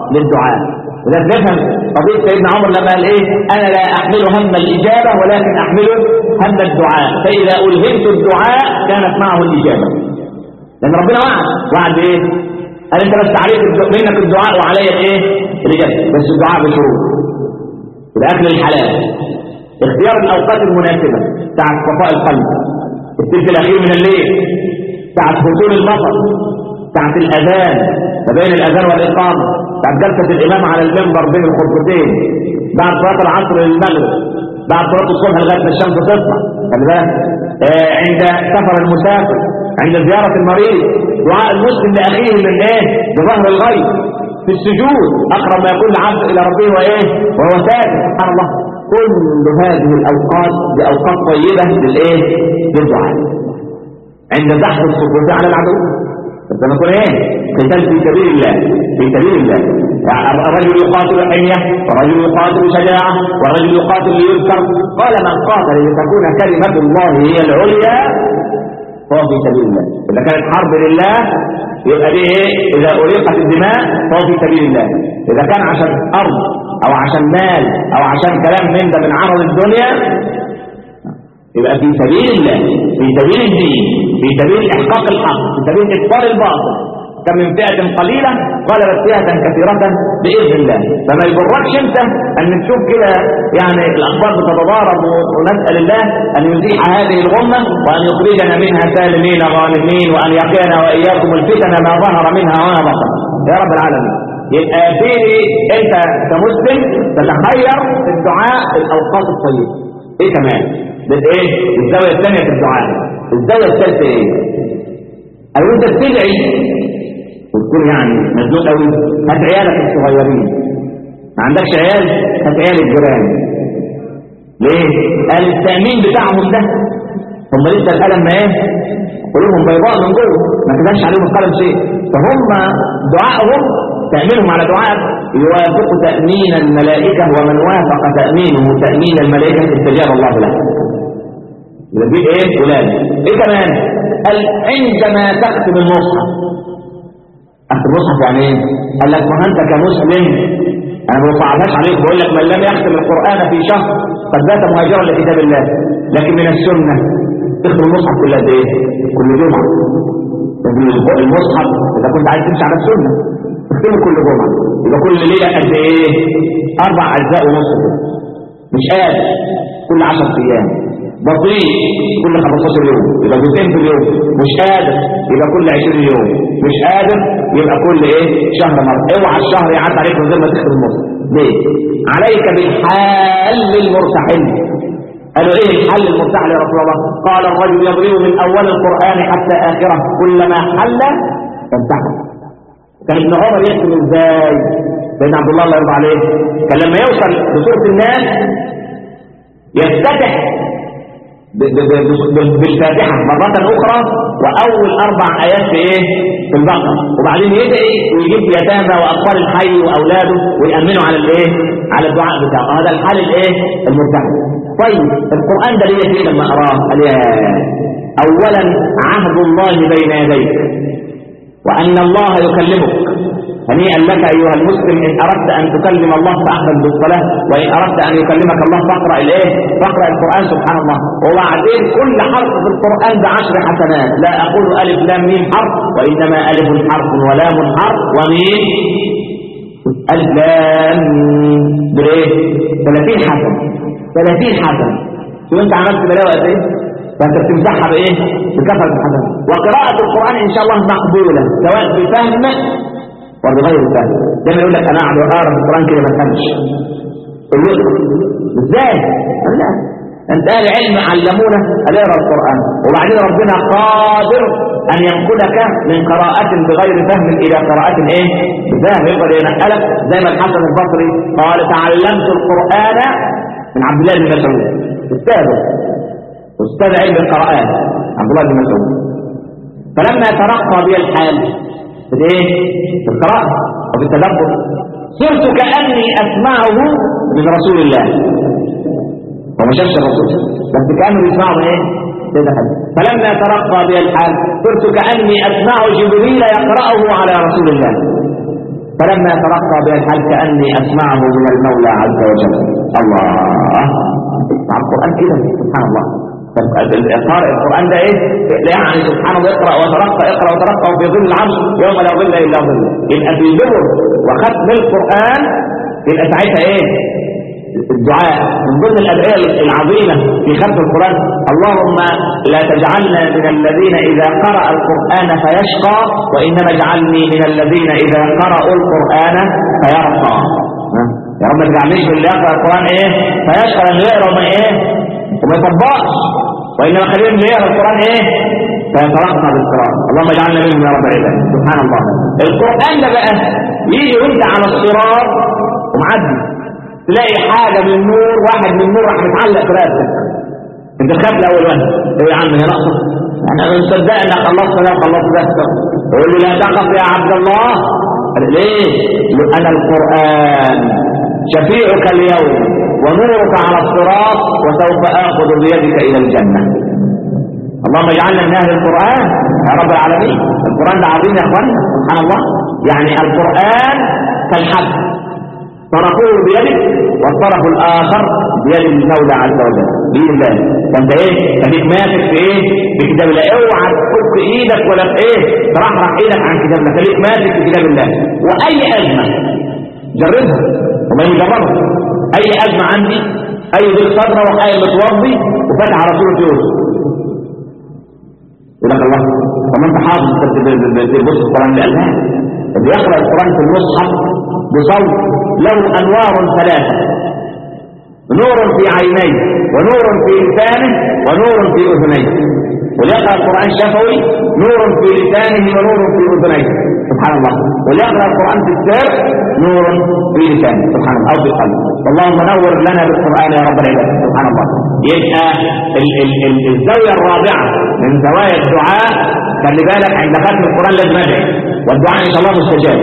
للدعاء وده نفهم قضية سيدنا عمر لما قال ايه انا لا احمل هم الاجابة ولكن احمل هم الدعاء فاذا الهمت الدعاء كانت معه الاجابة لان ربنا وعد وعد ايه قال انت بس عليك منك الدعاء وعليا ايه الاجابة بس الدعاء بشروط الاكل الحلال اختيار الاوقات المناسبة ساعة صفاء القلب الثلث الاخير من الليل ساعة حصول المطر ساعة الأذان فبين الأذان والإقامة ساعة جلسة الإمام على المنبر بين الخطبتين بعد صلاة العصر للمغرب بعد صلاة الصبح لغاية ما الشمس تطلع خلي بالك آه عند سفر المسافر عند زيارة المريض دعاء المسلم لأخيه من إيه بظهر الغيب في السجود أقرب ما يكون العبد إلى ربه وإيه وهو ساجد سبحان الله كل هذه الأوقات بأوقات طيبة للإيه للدعاء عند زحف الصفوف على العدو بس لما يكون ايه قتال في سبيل الله في سبيل الله يعني الرجل يقاتل حمية والرجل يقاتل شجاعة والرجل يقاتل ليذكر قال من قاتل لتكون كلمة الله هي العليا فهو في سبيل الله إذا كانت حرب لله يبقى دي ايه إذا أريقت الدماء فهو في سبيل الله إذا كان عشان أرض أو عشان مال أو عشان كلام من ده من عرض الدنيا يبقى في سبيل الله في سبيل الدين في سبيل إحقاق الحق في سبيل إبطال الباطل كم من فئة قليلة غلبت فئة كثيرة بإذن الله فما يضركش أنت أن تشوف كده يعني الأخبار بتتضارب ونسأل الله أن يزيح هذه الغمة وأن يخرجنا منها سالمين غانمين وأن يقينا وإياكم الفتن ما ظهر منها وما بطن يا رب العالمين يبقى فيه أنت كمسلم تتخير في الدعاء الأوقات الطيبة إيه كمان؟ ايه الزاوية الثانية في الدعاء الزاوية الثالثة ايه او انت بتدعي وتكون يعني مزنوق قوي هات عيالك الصغيرين ما عندكش عيال هات عيال الجيران ليه قال التأمين بتاعهم ده هم لسه القلم ما ايه قلوبهم بيضاء من جوه ما كداش عليهم القلم شيء فهم دعائهم تأمينهم على دعاء يوافق تأمين الملائكة ومن وافق تأمينه تأمين الملائكة استجاب الله له يبقى ايه فلان ايه كمان قال عندما تختم المصحف اختم المصحف يعني ايه قال لك ما انت كمسلم انا ما بصعبهاش عليك بقول لك من لم يختم القران في شهر قد بات مهاجرا لكتاب الله لكن من السنه تختم المصحف كل قد ايه كل جمعه المصحف اذا كنت عايز تمشي على السنه تختمه كل جمعه يبقى كل ليله قد ايه اربع اجزاء ونص مش قادر كل 10 ايام بطيء كل 15 يوم يبقى جزئين في اليوم مش قادر يبقى كل 20 يوم مش قادر يبقى كل ايه شهر مرة اوعى الشهر يعدي عليك من غير ما تختم المصحف ليه عليك بالحال المرتحل قالوا ايه الحل المرتحل يا رسول الله قال الرجل يضرب من اول القران حتى اخره كلما حل فانتحل كان ابن عمر يختم ازاي سيدنا عبد الله الله يرضى عليه كان لما يوصل بسوره الناس يفتتح بالفاتحة مرة أخرى وأول أربع آيات في إيه؟ في البقرة وبعدين يدعي ويجيب يتامى وأطفال الحي وأولاده ويأمنوا على الإيه؟ على الدعاء بتاعه هذا الحال الإيه؟ المرتاح طيب القرآن ده ليه فيه لما أراه قال يا أولا عهد الله بين يديك وأن الله يكلمك هنيئا لك أيها المسلم إن أردت أن تكلم الله فأحمد بالصلاة وإن أردت أن يكلمك الله فاقرأ الإيه؟ فاقرأ القرآن سبحان الله وبعدين كل حرف في القرآن بعشر حسنات لا أقول ألف لام ميم حرف وإنما ألف حرف ولام حرف وميم ألف لام بريه 30 حسن 30 حسن شو أنت عملت بلاوة قد إيه؟ فأنت بتمسحها بإيه؟ بكثرة الحسنات وقراءة القرآن إن شاء الله مقبولة سواء بفهم وبغير فهم زي ما يقول لك انا اقعد اقرا في القران كده ما فهمش ازاي لا انت اهل علم علمونا ان اقرا القران وبعدين ربنا قادر ان ينقلك من قراءه بغير فهم الى قراءه ايه بفهم يقدر ينقلك زي ما الحسن البصري قال تعلمت القران من عبد الله بن مسعود استاذ استاذ علم القراءات عبد الله بن مسعود فلما ترقى بي الحال في الايه في القراءة وفي التدبر صرت كأني أسمعه من رسول الله وما شافش الرسول بس كأنه يسمعه من ايه سيدنا خالد فلما ترقى بي الحال صرت كأني أسمع جبريل يقرأه على رسول الله فلما ترقى بها الحال كأني أسمعه من المولى عز وجل الله مع القرآن كده سبحان الله قارئ القرآن ده ايه يعني سبحان الله اقرأ وترقى اقرأ وترقى في ظل العرش يوم لا ظل إلا ظل يبقى في ظهر وختم القرآن يبقى ساعتها ايه الدعاء من ضمن الأدعية العظيمة في ختم القرآن اللهم لا تجعلنا من الذين إذا قرأ القرآن فيشقى وإنما اجعلني من الذين إذا قرأوا القرآن فيرقى يا رب ما تجعلنيش من اللي يقرأ القرآن إيه فيشقى لأنه يقرأ ما إيه وما يطبقش وإنما خلينا اللي يقرأ القرآن إيه فيترقى بالقرآن اللهم اجعلنا منهم يا رب العباد سبحان الله القرآن ده بقى يجي وانت على الصراط ومعدي تلاقي حاجة من نور واحد من نور راح متعلق في راسك انت خاف الاول واحد ايه يا عم هي ناقصه انا مصدق انك خلصت ده وخلصت ده يقول لي لا تقف يا عبد الله قال ليه يقول انا القران شفيعك اليوم ونورك على الصراط وسوف اخذ بيدك الى الجنه اللهم اجعلنا من اهل القران يا رب العالمين القران ده عظيم يا اخوانا سبحان الله يعني القران كالحب طرفه بيدك والطرف الاخر بيد المولى عز وجل باذن الله فانت ايه خليك ماسك في ايه في كتاب الله اوعى تفك ايدك ولا في ايه ترحرح ايدك عن كتاب الله خليك ماسك في كتاب الله واي ازمه جربها وما يجربها اي ازمه عندي اي ضيق صدره واي متوضي وفتح على سوره يوسف يقول لك الله طب انت حافظ تبص القران بقلبها اللي يقرا القران في المصحف بصوت له انوار ثلاثه نور في عينيه ونور في لسانه ونور في اذنيه وليقرا القران شفوي نور في لسانه ونور في اذنيه سبحان الله وليقرا القران في السر نور في لسانه سبحان الله او في قلبه اللهم نور لنا بالقران يا رب العباد سبحان الله يبقى ال ال ال الزاويه الرابعه من زوايا الدعاء خلي بالك عند ختم القران لازم ادعي والدعاء ان شاء الله مستجاب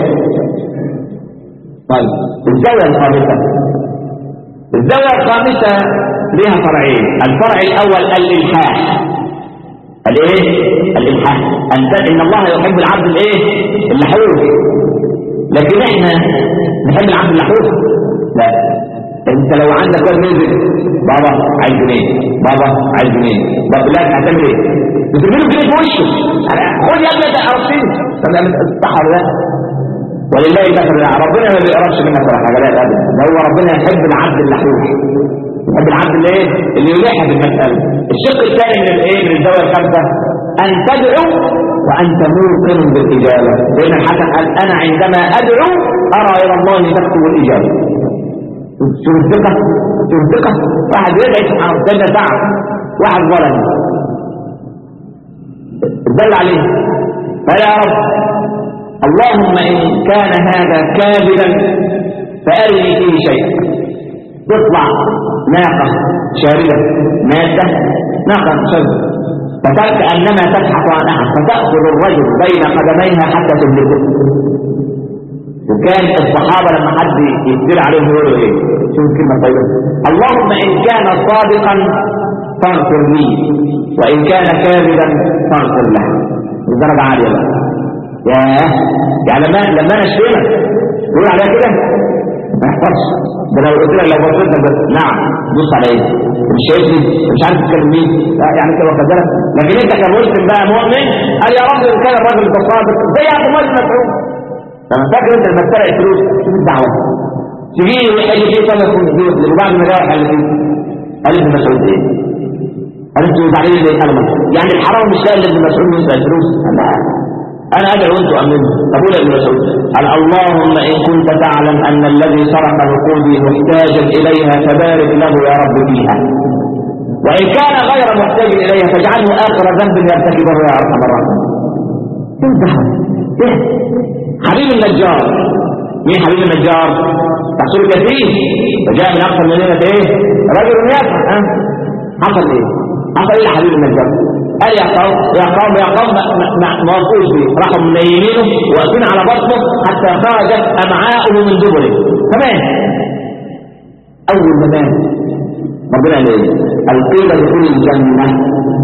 طيب الزاويه الخامسه الزاوية الخامسة لها فرعين الفرع الأول الإلحاح الايه الإلحاح أن إن الله يحب العبد الايه اللحوف لكن احنا نحب العبد اللحوف لا انت لو عندك واد نزل بابا عايز جنيه بابا عايز جنيه بابا لا هتعمل ايه بترمي له جنيه في وشه خد يا ابني ده عرفتني طب صح ولا لا ولله المثل ربنا ما بيقربش منك ولا حاجه لا ابدا ده هو ربنا يحب العبد اللحوح يحب العبد اللي ايه اللي يلح بالمساله الشق الثاني من الايه من الزاويه الخامسه ان تدعو وانت موقن بالاجابه لان الحسن قال انا عندما ادعو ارى الى الله تكتب الاجابه شوف الثقه شوف الثقه واحد يدعي سبحان الله ده تعب واحد ظلم دل عليه قال يا رب اللهم إن كان هذا كاذبا فأرني فيه شيء تطلع ناقة شاردة مادة ناقة شاردة فتلك أنما تبحث عن أحد فتأخذ الرجل بين قدميها حتى تهلكه وكان الصحابة لما حد يقدر عليهم يقولوا ايه شوف كلمة طيبة اللهم إن كان صادقا فاغفر لي وإن كان كاذبا فاغفر له الدرجة عالية بقى ياه يعني لما لما انا اشتمك تقول عليها كده ما يحصلش ده لو قلت لك لو بصيت لك بس نعم بص على ايه مش شايفني مش عارف تتكلم مين لا يعني كده واخد بالك لكن انت كمسلم بقى مؤمن قال يا رب ان كان الراجل ده صادق زي عبد الله بن مسعود لما فاكر انت لما تسرق فلوس شوف الدعوه تجي ويحل فيه ثلاث فلوس وبعد ما جاء حل فيه قال ابن مسعود ايه؟ قال انتوا زعلانين ليه كلمه يعني الحرام مش لاقي ابن مسعود يسرق فلوس لا أنا أدعو أنت أمنه تقول ابن مسعود قال اللهم إن كنت تعلم أن الذي سرق نقودي محتاجا إليها فبارك له يا رب فيها وإن كان غير محتاج إليها فاجعله آخر ذنب يرتكبه يا أرحم الراحمين انتهى حبيب النجار مين حبيب النجار؟ رسول كثير وجاء من أقصى المدينة إيه؟ رجل يافع ها؟ حصل إيه؟ حصل إيه حبيب النجار؟ قال يا قوم يا قوم يا قوم ما وقفوش بيه راحوا منيمينه واقفين على بطنه حتى خرجت امعاؤه من دبره كمان اول ما مات ربنا قال ايه؟ القيل دخول الجنه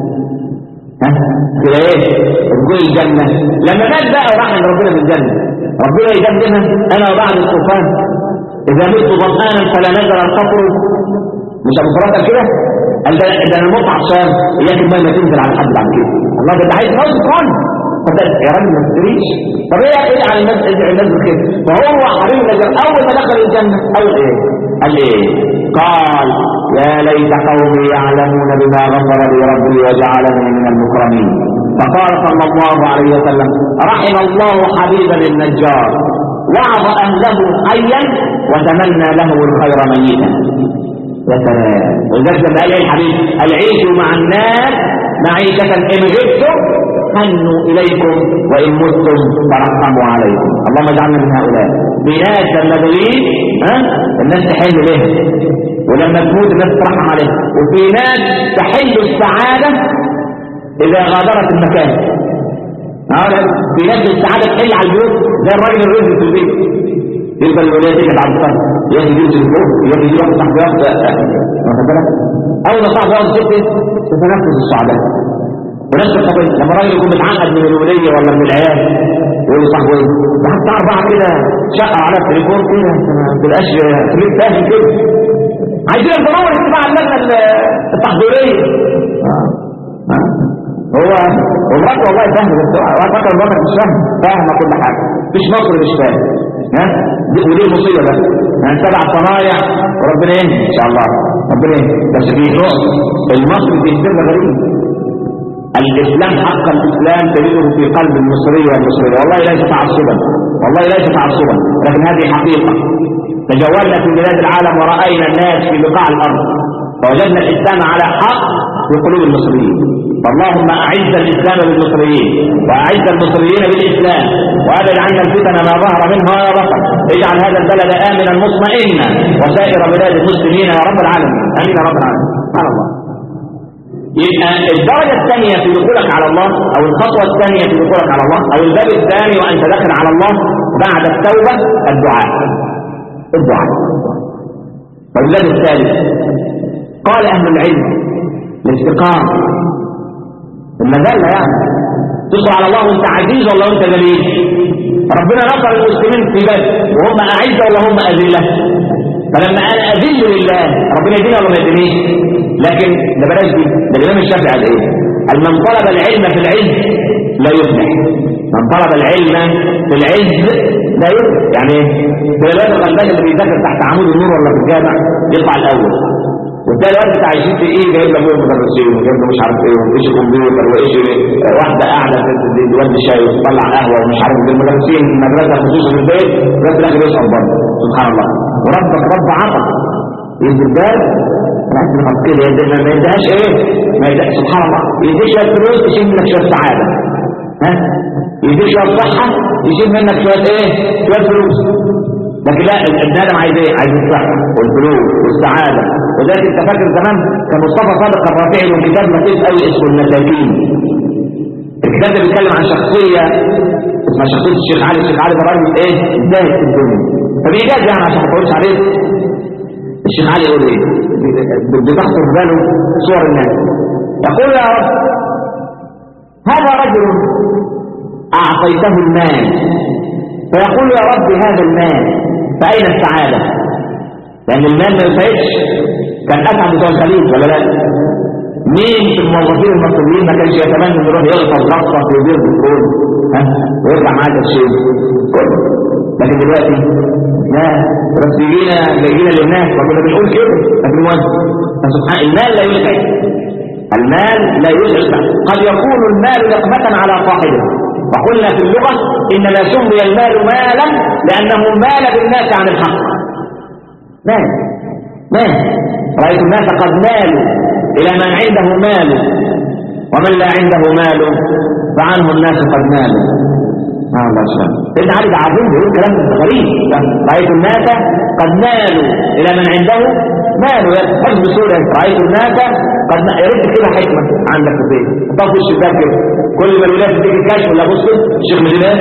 ها كده ايه؟ دخول الجنه لما مات بقى وراح عند ربنا في الجنه ربنا يجددها انا وبعد الطوفان اذا مت ظمآنا فلا نزل القطر مش ابو فرات قال كده قال ده ده انا موت عطشان اياك الميه ما تنزل على حد بعد كده الله ده انت عايز موت كون فده يا راجل ما تشتريش طب ايه ايه على الناس ادعي الناس بخير فهو حبيب النجار اول ما دخل الجنه اول ايه قال ايه قال يا ليت قومي يعلمون بما غفر لي ربي وجعلني من المكرمين فقال صلى الله عليه وسلم رحم الله حبيبا النجار وعظ اهله حيا وتمنى له الخير ميتا يا سلام ولذلك لما قال ايه الحبيب العيش مع الناس معيشة إن غبتم هنوا إليكم وإن متم فرحموا عليكم اللهم اجعلنا من هؤلاء بناس لما تغيب ها الناس تحل له ولما تموت الناس ترحم عليه وفي ناس تحل السعادة إذا غادرت المكان هذا في ناس السعادة تحل على البيوت زي الراجل الرزق في البيت يفضل الولاية تيجي بعد الصلاة يجي يجي الفوق يجي يجي واحد صاحبه ياخد واخد بالك أول ما صاحبه ياخد ست تتنفس الصعداء ونفس القضية لما راجل يكون متعقد من الولية ولا من العيال يقول له صاحبه ايه؟ ده حتى أربعة كده شقة على التليفون كده ما تبقاش تريد فاهم كده عايزين نتطور اجتماع اللجنة التحضيرية آه. آه. هو ومراته والله فاهمه بس هو فاكر مراته مش فاهمه فاهمه كل حاجه مش مصر مش فاهم ها دي ودي المصيبه بس يعني سبع صنايع وربنا يهدي ان شاء الله ربنا يهدي بس في نقطه المصري في سر غريب الاسلام حق الاسلام تجده في قلب المصري والمصريه والله ليس تعصبا والله ليس تعصبا لكن هذه حقيقه تجولنا في بلاد العالم وراينا الناس في بقاع الارض فوجدنا الاسلام على حق في قلوب المصريين فاللهم اعز الاسلام بالمصريين واعز المصريين بالاسلام وابعد عنا الفتن ما ظهر منها وما بطن اجعل هذا البلد امنا مطمئنا وسائر بلاد المسلمين يا رب العالمين امين يا رب العالمين سبحان الله يبقى الدرجة الثانية في دخولك على الله أو الخطوة الثانية في دخولك على الله أو الباب الثاني وأنت داخل على الله بعد التوبة الدعاء الدعاء والباب الثالث قال أهل العلم الاستقامة المذلة يعني تصل على الله وانت عزيز ولا وانت ذليل ربنا نصر المسلمين في بدر وهم أعزة ولا هم أذلة فلما أنا أذل لله ربنا يديني ولا ما يدينيش لكن ده بلاش دي ده الإمام الشافعي قال إيه؟ قال من طلب العلم في العز لا يفلح من طلب العلم في العز لا يفلح يعني ايه؟ في الوقت الغلبان اللي بيذاكر تحت عمود النور ولا في الجامع يطلع الأول وتلاقي الوقت بتاع عايشين في ايه جايب له مدرسين وجايب له مش عارف ايه وايش كمبيوتر وايش واحده قاعده في الواد شاي وتطلع قهوه ومش عارف ايه المدرسين المدرسه خصوصا في البيت بس الاخر يسقط برضه سبحان الله وربك رب عطى يدي البال رحت لك كده يدي ما يديهاش ايه ما يديهاش سبحان الله يدي شويه فلوس يشيل منك شويه سعاده ها يدي شويه صحه يشيل منك شويه ايه شويه فلوس لكن لا الادم عايز ايه عايز الصحه والفلوس والسعاده وذلك انت فاكر زمان كان مصطفى صادق الرافعي له كتاب لطيف قوي اسمه المساكين الكتاب ده بيتكلم عن شخصيه اسمها شخصيه الشيخ علي الشيخ علي ده راجل ايه زاهد في الدنيا فبيجاز يعني عشان ما تقولش عليه الشيخ علي يقول ايه بتخطر في باله صور الناس يقول يا رب هذا رجل اعطيته المال فيقول يا رب هذا المال فأين السعادة لأن المال ما يسعدش كان أسعد بتوع الخليج ولا لا مين في الموظفين المصريين ما كانش يتمنى انه يروح يغطس غطسه في بير بترول ها ويرجع معاه تشيل كله لكن دلوقتي لا بس يجينا جايين للناس فكنا بنقول كده لكن المهم فسبحان المال لا يسعد المال لا يسعد قد يكون المال نقمة على صاحبه وقلنا في اللغة إنما سمي المال مالا لأنه مال بالناس عن الحق مال مال رأيت الناس قد مالوا إلى من عنده مال ومن لا عنده مال فعنه الناس قد مالوا سبحان الله سبحانه سيدنا علي ده عظيم بيقول كلام غريب رأيت الناس قد مالوا إلى من عنده مال يتحج بسورة رأيت الناس قد يا ريت كده حكمة عندك في البيت حطها في الشباك كده كل ما الولاد تيجي الكشف ولا بص الشيخ مدينة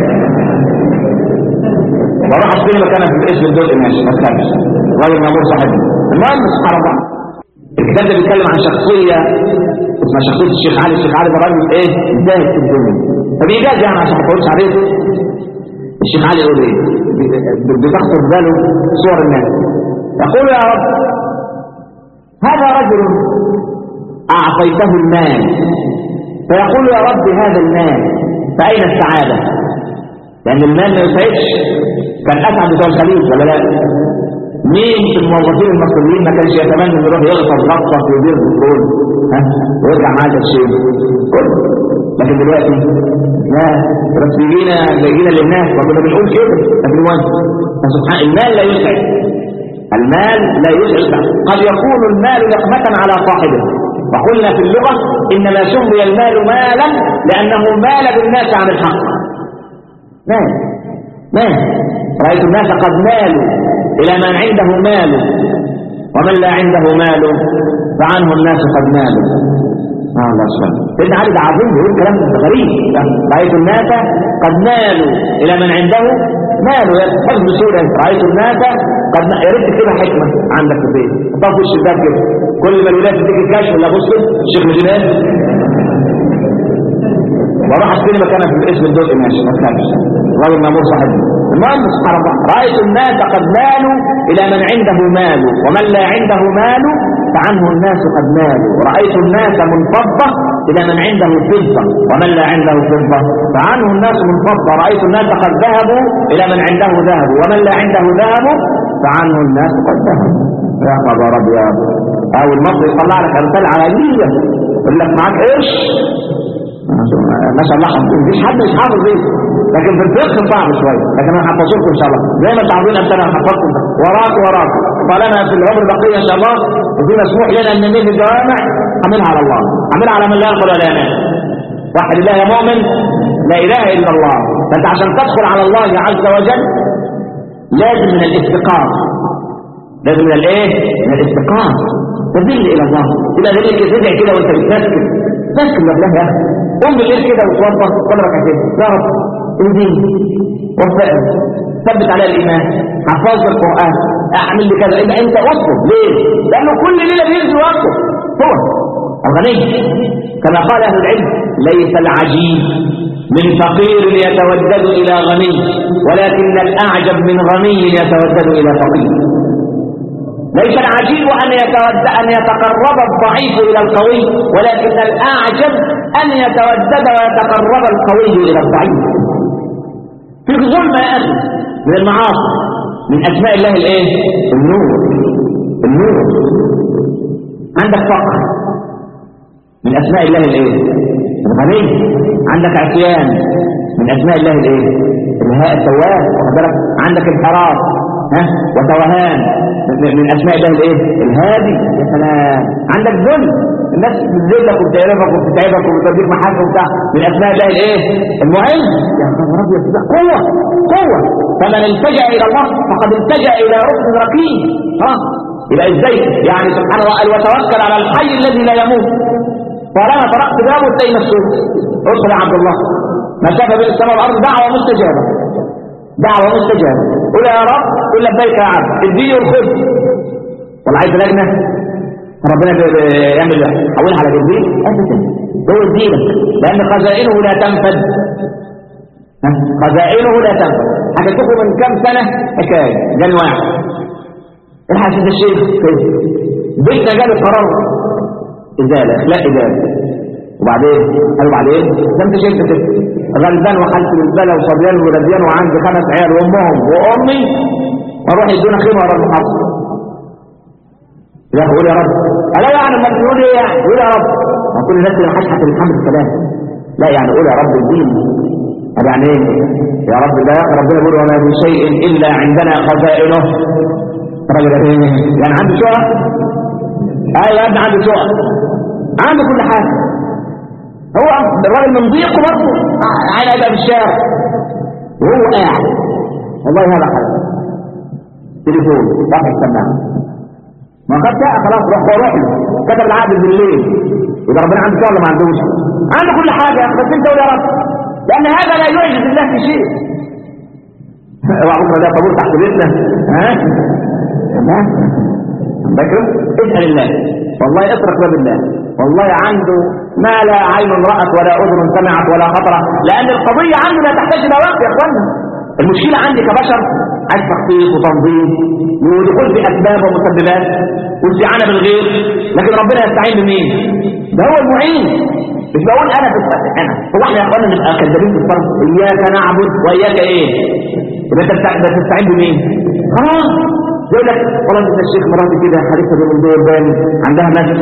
بروح اشتري مكانها في اسم الجزء ماشي ما تخافش راجل مامور صاحبي المهم سبحان الله الكتاب ده بيتكلم عن شخصية اسمها شخصية الشيخ علي الشيخ علي ده راجل ايه زاهد في الدنيا فبيجاز يعني عشان ما تقولش عليه الشيخ علي يقول ايه بتخطر باله صور الناس يقول يا رب هذا رجل أعطيته المال فيقول يا رب هذا المال فأين السعادة لأن المال ما يسعدش كان أسعد بتوع الخليج ولا لا مين في الموظفين المصريين ما كانش يتمنى انه يروح يغطس غطس في بير بترول ها ويرجع معاه تشيل كله لكن دلوقتي لا بس بيجينا جايين للناس وكنا بنقول كده لكن فسبحان المال لا يسعد المال لا يسعد قد يكون المال لقمة على صاحبه وقلنا في اللغة إنما سمي المال مالا لأنه مال بالناس عن الحق مال مال رأيت الناس قد مالوا إلى من عنده مال ومن لا عنده مال فعنه الناس قد مالوا آه الله سبحانه سيدنا علي ده عظيم بيقول كلام غريب رأيت الناس قد مالوا إلى من عنده مال حفظ سورة رأيت الناس قد يا ريت تكتبها حكمة عندك في البيت حطها في وش الباب كده كل ما الولاد تديك الكشف ولا بص الشيخ مجنان واروح اشتري مكانها في الاسم الدوق ماشي ما تخافش الراجل مامور صاحبي المهم سبحان الله رايت الناس قد مالوا الى من عنده مال ومن لا عنده مال فعنه الناس قد مالوا رايت الناس منفضه الى من عنده فضه ومن لا عنده فضه فعنه الناس منفضه رايت الناس قد ذهبوا الى من عنده ذهب ومن لا عنده ذهب فعنه الناس قد ذهبوا يا خبر ابيض او المصري يطلع لك امثال عالميه يقول لك معاك قرش ما شاء الله حافظين مفيش حد مش حافظ ايه لكن في الفقه صعب شويه لكن انا هحفظكم ان شاء الله زي ما تعرفين امثال انا حفظكم وراك وراك طالما في العمر بقيه ان شاء الله وفي مسموح لنا ان نميل الجوامع حملها على الله حملها على من لا يقول ولا ينام واحد الله يا مؤمن لا اله الا الله فانت عشان تدخل على الله عز وجل لازم من الاستقامه لازم من الايه من الاستقامه تذل الى الله تبقى ذلك تدعي كده وانت بتنسكت تنسكت لله يا اخي قوم بالليل كده وتوضى صلي ركعتين يا رب اهديني وفقني ثبت على الايمان حفظت القران اعمل لي كذا انت انت اطلب ليه؟ لانه كل ليله بينزل وقته هو الغني كما قال اهل العلم ليس العجيب من فقير يتودد الى غني ولكن الاعجب من غني يتودد الى فقير ليس العجيب أن يتود أن يتقرب الضعيف إلى القوي ولكن الأعجب أن يتودد ويتقرب القوي إلى الضعيف في ظلم يا أخي من المعاصي من أسماء الله الإيه؟ النور النور عندك فقر من أسماء الله الإيه؟ الغني عندك عصيان من أسماء الله الإيه؟ الهاء التواب عندك انحراف ها وتوهان من اسماء الله الايه الهادي يا سلام عندك ذل الناس بتذلك وبتعرفك وبتتعبك وبتوديك محاكم وبتاع من اسماء الله الايه المعز يا خبر ابيض قوه قوه فمن التجا الى الله فقد التجا الى ركن ركيب ها يبقى ازاي يعني سبحان الله قال وتوكل على الحي الذي لا يموت طالما طرقت بابه تلاقي نفسه ادخل يا عبد الله مسافه بين السماء والارض دعوه مستجابه دعوة مستجابة قول يا رب قول لبيك يا عبد اديني والخذ ولا عايز لجنة ربنا يعمل حولها على جبريل ابدا هو يدينك لان خزائنه لا تنفد خزائنه لا تنفد حكيت من كام سنة حكاية جاني واحد الحاج ده الشيخ بيتنا جاب قرار ازالة اخلاق ازالة وبعدين قالوا بعدين ده انت شايف كده غلبان وحالة الزبالة وصبيان ولديان وعندي خمس عيال وامهم وامي واروح يدونا خيمه ورا المحافظه يا اخي قول يا رب الا يعني لما بتقول ايه يعني قول يا رب ما كل الناس اللي حشحت الحمد السلام لا يعني قول يا رب الدين طب يعني ايه يا رب لا يا ربنا يقول وما من شيء الا عندنا خزائنه الراجل ايه يعني عنده شقق ايوه يا ابني عنده شقق عنده كل حاجه هو الراجل من ضيقه برضه على يبقى في الشارع وهو قاعد والله هذا حاجه تليفون رفع السماعه ما قد جاء خلاص روح روح له كتب العقد بالليل يبقى ربنا عنده شغل ما عندوش عنده كل حاجه بس انت قول يا رب لان هذا لا يعجز الله في شيء اوعى بكره ده طابور تحت بيتنا ها لا فاكر اسال الله والله اترك باب الله والله عنده ما لا عين رأت ولا أذن سمعت ولا خطرة لأن القضية عنده لا تحتاج إلى وقت يا أخوانا المشكلة عندي كبشر عايز تخطيط وتنظيم ودخول في أسباب ومسببات واستعانة بالغير لكن ربنا يستعين بمين؟ ده هو المعين مش بقول أنا في الصف أنا هو احنا يا أخوانا نبقى كذابين في الصف إياك نعبد وإياك إيه؟ يبقى أنت بتستعين بمين؟ خلاص يقول لك والله انت الشيخ مراتي كده حديثة من دول باني عندها نفس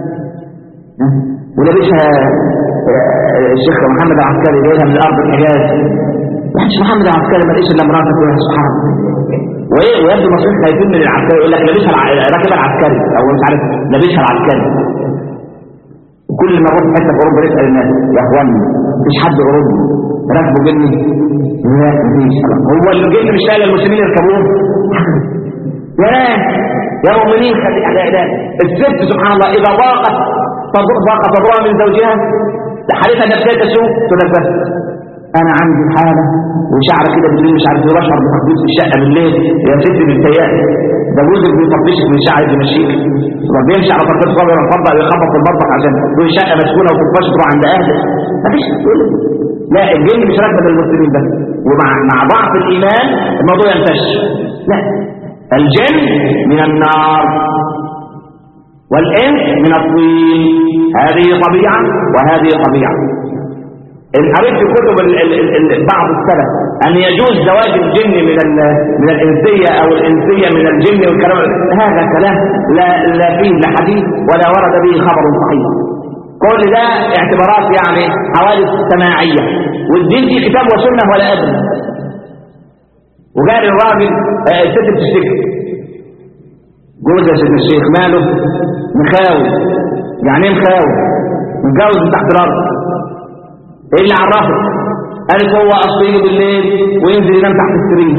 ولابسها الشيخ محمد العسكري جايها من الارض الحجاز يعني محمد العسكري ما لقيش الا مراتك يا سبحان الله وايه ويبدو المصريين خايفين من العسكري يقول لك لابسها راكبها العسكري او مش عارف لابسها العسكري وكل ما نروح حته في اوروبا نسال الناس يا اخواني مفيش حد اوروبي راكبه جني لا مفيش هو الجن مش لاقي المسلمين يركبوه يا يا مؤمنين خلي اعداء الست سبحان الله اذا ضاقت ضاق صدرها من زوجها حالتها النفسيه تسوء تنبه انا عندي حاله وشعر كده بالليل مش عارف بشعر بتطبيش في الشقه بالليل يا ست بنتيات ده جوزك بيطبشك من شعرك بيمشيك بيمشي على طرفات صغيره الفضه يخبط في المطبخ عشان تقول الشقه مسكونه وتطبش تروح عند اهلك مفيش تقول لا الجن مش راكبه للمسلمين بس ومع مع ضعف الايمان الموضوع ينتشر لا الجن من النار والإنس من الطين هذه طبيعة وهذه طبيعة إن قريت في كتب بعض السلف أن يجوز زواج الجن من من الإنسية أو الإنسية من الجن والكلام هذا كلام لا لا فيه لا حديث ولا ورد به خبر صحيح كل ده اعتبارات يعني حوادث سماعية والدين فيه كتاب وسنة ولا أدري وقال الراجل الست بتشتكي جوز يا سيدنا الشيخ ماله مخاوي يعني ايه مخاوي متجوز من تحت الارض ايه اللي عرفه قالت هو اصل يجي بالليل وينزل ينام تحت السرير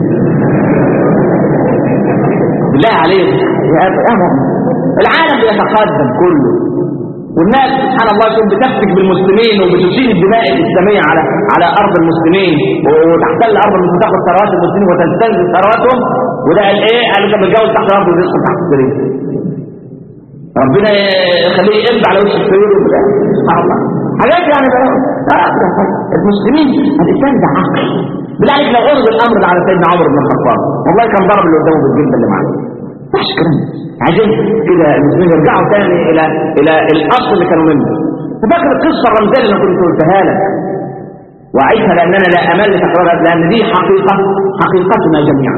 بالله عليك يا أمم العالم بيتقدم كله والناس سبحان الله يكون بتفتك بالمسلمين وبتشيل الدماء الإسلامية على على أرض المسلمين وتحتل أرض المسلمين تاخد ثروات المسلمين وتستنزف ثرواتهم وده قال إيه؟ قال لك متجوز تحت الأرض ويدخل تحت السرير ربنا يخليه يقلب على وش السرير سبحان الله حاجات يعني بقى المسلمين الإنسان ده عقل بالله عليك لو عرض الأمر على سيدنا عمر بن الخطاب والله كان ضرب اللي قدامه بالجلد اللي معاه مش كلام عايزين كده المسلمين يرجعوا تاني الى الى الاصل اللي كانوا منه فاكر القصه الرمزيه اللي كنت قلتها لك واعيشها لاننا لا امل تكرارها لان دي حقيقه حقيقتنا جميعا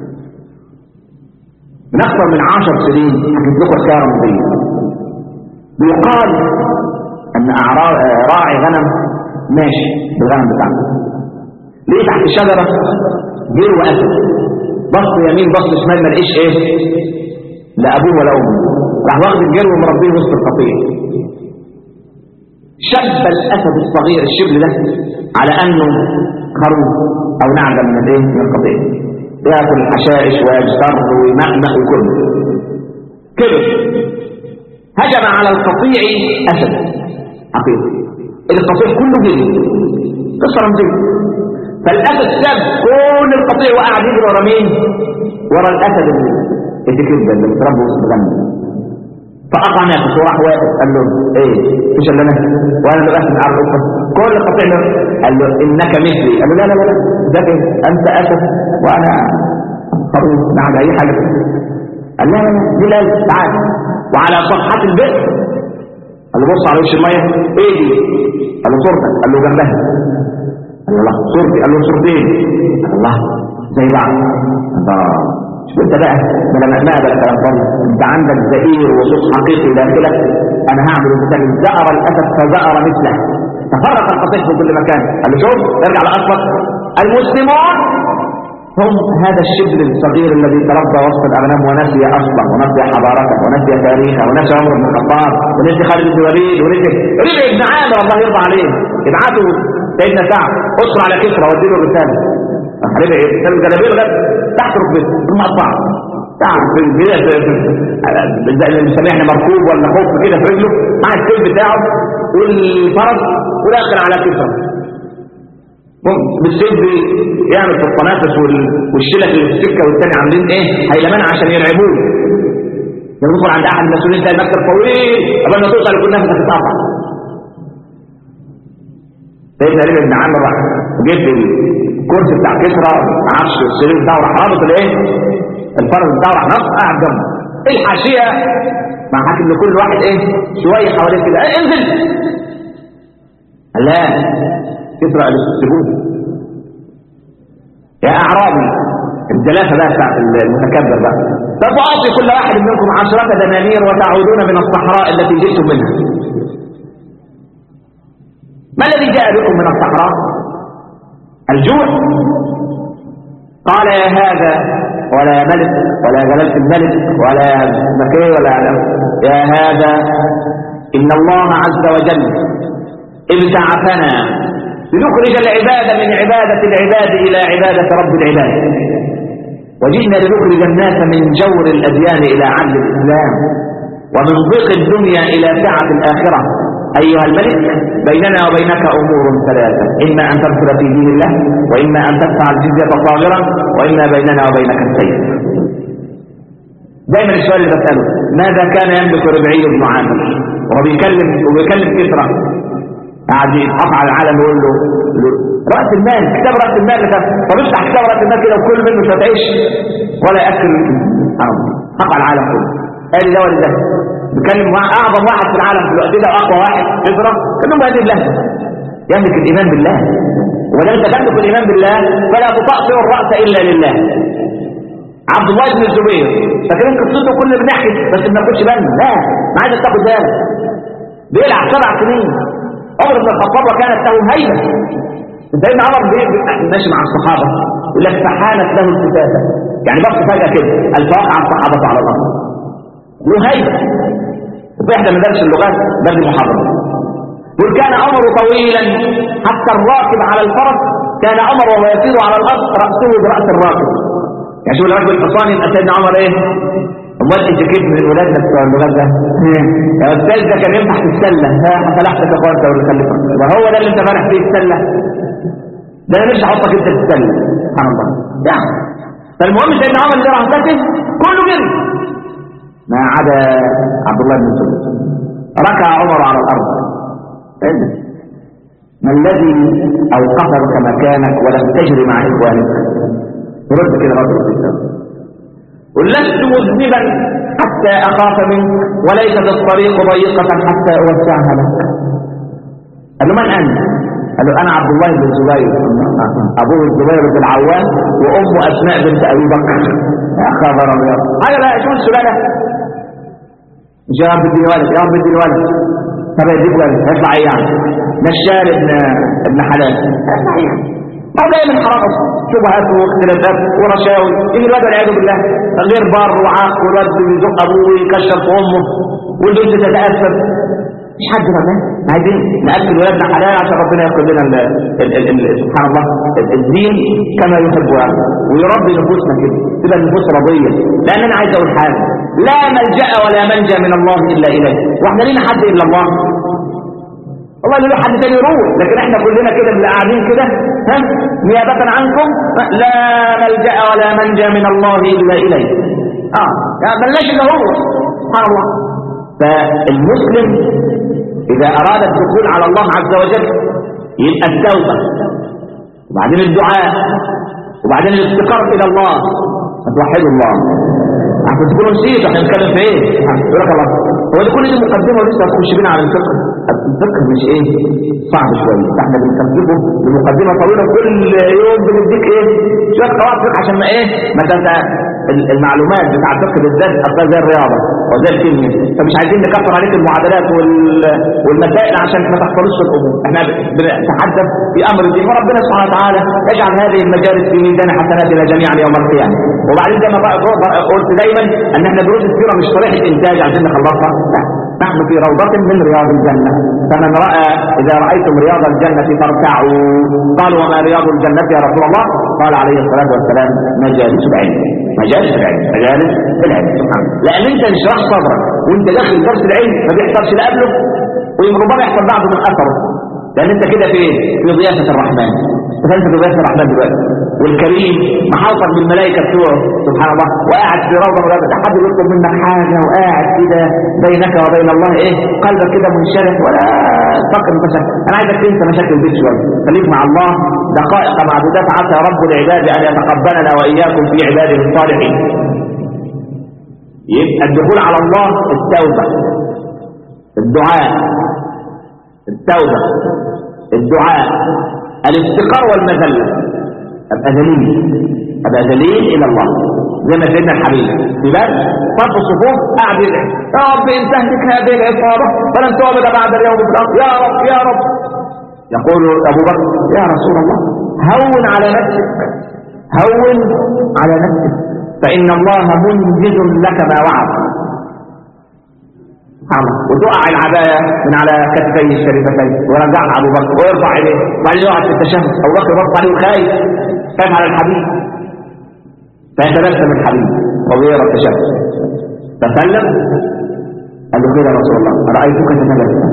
من اكثر من عشر سنين حكيت لكم حكايه رمزيه بيقال ان راعي غنم ماشي بالغنم بتاعه ليه تحت الشجره جير واسد بص يمين بص شمال ما لقيش ايه لا ابوه ولا امه راح واخد الجرو ومربيه وسط القطيع شب الاسد الصغير الشبل ده على انه خروف او نعجه من الايه من القطيع ياكل الحشائش ويجتر ويمأمأ وكله كده هجم على القطيع اسد حقيقي القطيع كله جري قصه رمزيه فالاسد ساب كل القطيع وقعد يجري ورا مين ورا الاسد اللي كده اللي متربى وسط الغنم فقطع نفسه وراح واقف قال له ايه مش اللي انا وانا اللي بس على القطه كل القطيع ده قال له انك مثلي قال له لا لا لا ده انت اسد وانا خروف بعد اي حاجه قال لا لا لا دي لا تعال وعلى صفحات البئر قال له بص على وش الميه ايه دي قال له صورتك قال له جنبها قال له الله صورتي قال له صورتين قال الله زي بعض الله شوف انت بقى بلا مهما بلا كلام فاضي انت عندك زئير وصوص حقيقي داخلك انا هعمل مثال زأر الاسد فزأر مثله تفرق القطيع في كل مكان قال له شوف ارجع لاصلك المسلمون هم هذا الشبل الصغير الذي تربى وسط الاغنام ونسي اصله ونسي حضارته ونسي تاريخه ونسي عمر بن الخطاب ونسي خالد بن الوليد ونسي ربع ابن عامر الله يرضى عليه ابعته سيدنا سعد اصر على كسرى وديله الرساله ربع كان جلابيه لغايه تحت ركبته ثم قطعه تعرف في زي اللي بنسميه احنا مركوب ولا خوف كده في رجله مع السيف بتاعه والفرس وداخل على كسرى بالسيف يعمل في التنافس والشلك اللي في السكه والتاني عاملين ايه هيلمان عشان يلعبوه لما تدخل عند احد المسؤولين تلاقي المكتب طويل قبل ما توصل يكون نفسك هتتقطع سيدنا علي بن عامر راح جيب الكرسي بتاع كسرى عرش السرير بتاعه راح رابط الايه الفرس بتاعه راح نط قاعد جنبه الحاشيه مع حاكم لكل واحد ايه شويه حواليه كده إيه انزل لا كسرى قال سيبوه يا اعرابي الجلافه بقى بتاعت المتكبر بقى طب اعطي كل واحد منكم عشرة دنانير وتعودون من الصحراء التي جئتم منها ما الذي جاء بكم من الصحراء الجوع قال يا هذا ولا يا ملك ولا يا جلالة الملك ولا يا بكي ولا يا هذا إن الله عز وجل ابتعثنا لنخرج العباد من عبادة العباد إلى عبادة رب العباد وجئنا لنخرج الناس من جور الأديان إلى عدل الإسلام ومن ضيق الدنيا إلى سعة الآخرة أيها الملك بيننا وبينك أمور ثلاثة إما أن تدخل في دين الله وإما أن تدفع الجزية صاغرا وإما بيننا وبينك السيف دايما السؤال اللي بسأله ماذا كان يملك ربعي بن عامر وهو بيكلم وبيكلم كسرى قاعد يقطع العالم يقول له رأس المال كتاب رأس المال طب افتح كتاب رأس المال كده وكل منه مش هتعيش ولا يأكل قطع العالم كله قال لي ده ولا ده بيكلم اعظم واحد في العالم في الوقت ده واقوى واحد خبره كلهم بهذه الله يملك الايمان بالله ولا انت تملك الايمان بالله فلا تطأطئ الراس الا لله عبد الله بن الزبير فاكرين قصته كل بنحكي بس ما ناخدش بالنا لا ما عايز تاخد بالك بيلعب سبع سنين عمر بن الخطاب وكانت له هيبه سيدنا عمر ماشي مع الصحابه يقول لك فحانت له الكتابه يعني بص فجاه كده الفواقع الصحابه على الارض له هيبه وفي احدى مدارس اللغات درس محاضره يقول كان عمر طويلا حتى الراكب على الفرس كان عمر وهو يسير على الارض راسه براس الراكب يعني شوف الراكب الحصان يبقى سيدنا عمر ايه امال انت كيف من ولادنا بتوع اللغات ده يا استاذ ده كان ينفع في السله ها فلحتك يا اخوان واللي خلفك وهو ده اللي انت فالح فيه السله ده انا نفسي احطك انت في السله سبحان الله يعني فالمهم سيدنا عمر اللي راح كله جري ما عدا عبد الله بن مسعود ركع عمر على الارض إيه؟ ما الذي اوقفك مكانك ولم تجري مع اخوانك رد كده رد الكتاب قل لست مذنبا حتى اخاف منك وليست الطريق ضيقه حتى اوسعها لك قال له من انت قال له انا عبد الله بن الزبير ابوه الزبير بن العوام وامه اسماء بنت ابي بكر يا خبر ابيض هذا لا شو السلاله مش يا رب اديني ولد يا رب اديني ولد طب يديك ولد هيطلع ايه يعني نشال ابن ابن حلال هيطلع ايه يعني ما هو دايما حرام اصلا شبهات واختلافات ورشاوي يجي الواد والعياذ بالله غير بار وعاق والواد بيزق ابوه ويكشر في امه والبنت تتاثر مش حد ربنا عايزين ناكل ولادنا حلال عشان ربنا ياخد لنا ال ال ال سبحان الله الدين كما يحب ويرضى ويربي نفوسنا كده تبقى النفوس رضيه لان انا عايز اقول حاجه لا ملجا ولا منجا من الله الا اليه واحنا لينا حد الا الله والله له حد تاني يروح لكن احنا كلنا كده اللي قاعدين كده ها نيابه عنكم لا ملجا ولا منجا من الله الا اليه اه يعني ملناش الا هو سبحان الله فالمسلم إذا أراد الدخول على الله عز وجل يبقى التوبة وبعدين الدعاء وبعدين الافتقار إلى الله فتوحدوا الله عشان تكونوا نسيتوا احنا بنتكلم في ايه؟ يقول لك الله هو دي كل دي مقدمه ولسه هتخش بينا على الفقه الفقه مش ايه؟ صعب شويه احنا بنكذبه بمقدمه طويله كل يوم بنديك ايه؟ شويه قواعد فقه عشان ما ايه؟ ما تنسى المعلومات بتاع الفقه بالذات اصلا زي الرياضه وزي الكيمياء فمش عايزين نكثر عليك المعادلات وال... والمسائل عشان ما تحصلش في الامور احنا بنتحدث في امر الدين وربنا سبحانه وتعالى يجعل هذه المجالس في ميزان حسناتنا جميعا يوم القيامه وبعدين زي ما قلت دايما ان احنا دروس السيره مش طريقه انتاج عشان نخلصها لا نحن في روضة من رياض الجنة فمن رأى إذا رأيتم رياض الجنة فارتعوا قالوا وما رياض الجنة يا رسول الله قال عليه الصلاة والسلام مجالس العلم مجالس العلم مجالس العلم سبحان الله لأن أنت انشراح صدرك وأنت داخل درس العلم ما بيحصلش لا قبله وربما يحصل بعضه من أثره لان انت كده في في ضيافه الرحمن فانت في ضيافه الرحمن دلوقتي والكريم محاوطا بالملائكه بتوعه سبحان الله وقاعد في روضه من ده حد يطلب منك حاجه وقاعد كده بينك وبين الله ايه قلبك كده منشرح ولا تفكر مشاكل انا عايزك تنسى مشاكل البيت شويه خليك مع الله دقائق معدودات عسى رب العباد ان يتقبلنا واياكم في عباده الصالحين يبقى الدخول على الله التوبه الدعاء التوبة الدعاء الافتقار والمذلة أبقى ذليل أبقى ذليل إلى الله زي ما سيدنا الحبيب في بس صف الصفوف قاعد يدعي يا رب إن تهلك هذه العصابة فلن تعبد بعد اليوم في الأرض يا رب يا رب يقول أبو بكر يا رسول الله هون على نفسك هون على نفسك فإن الله منجز لك ما وعد سبحان وتقع العباية من على كتفي الشريفتين ورجعها أبو بكر ويرفع إليه وبعدين يقعد في التشهد أبو بكر يرفع عليه خايف خايف على الحبيب فيتبسم الحبيب وغير التشهد فسلم قال له خير يا رسول الله رأيتك تتبسم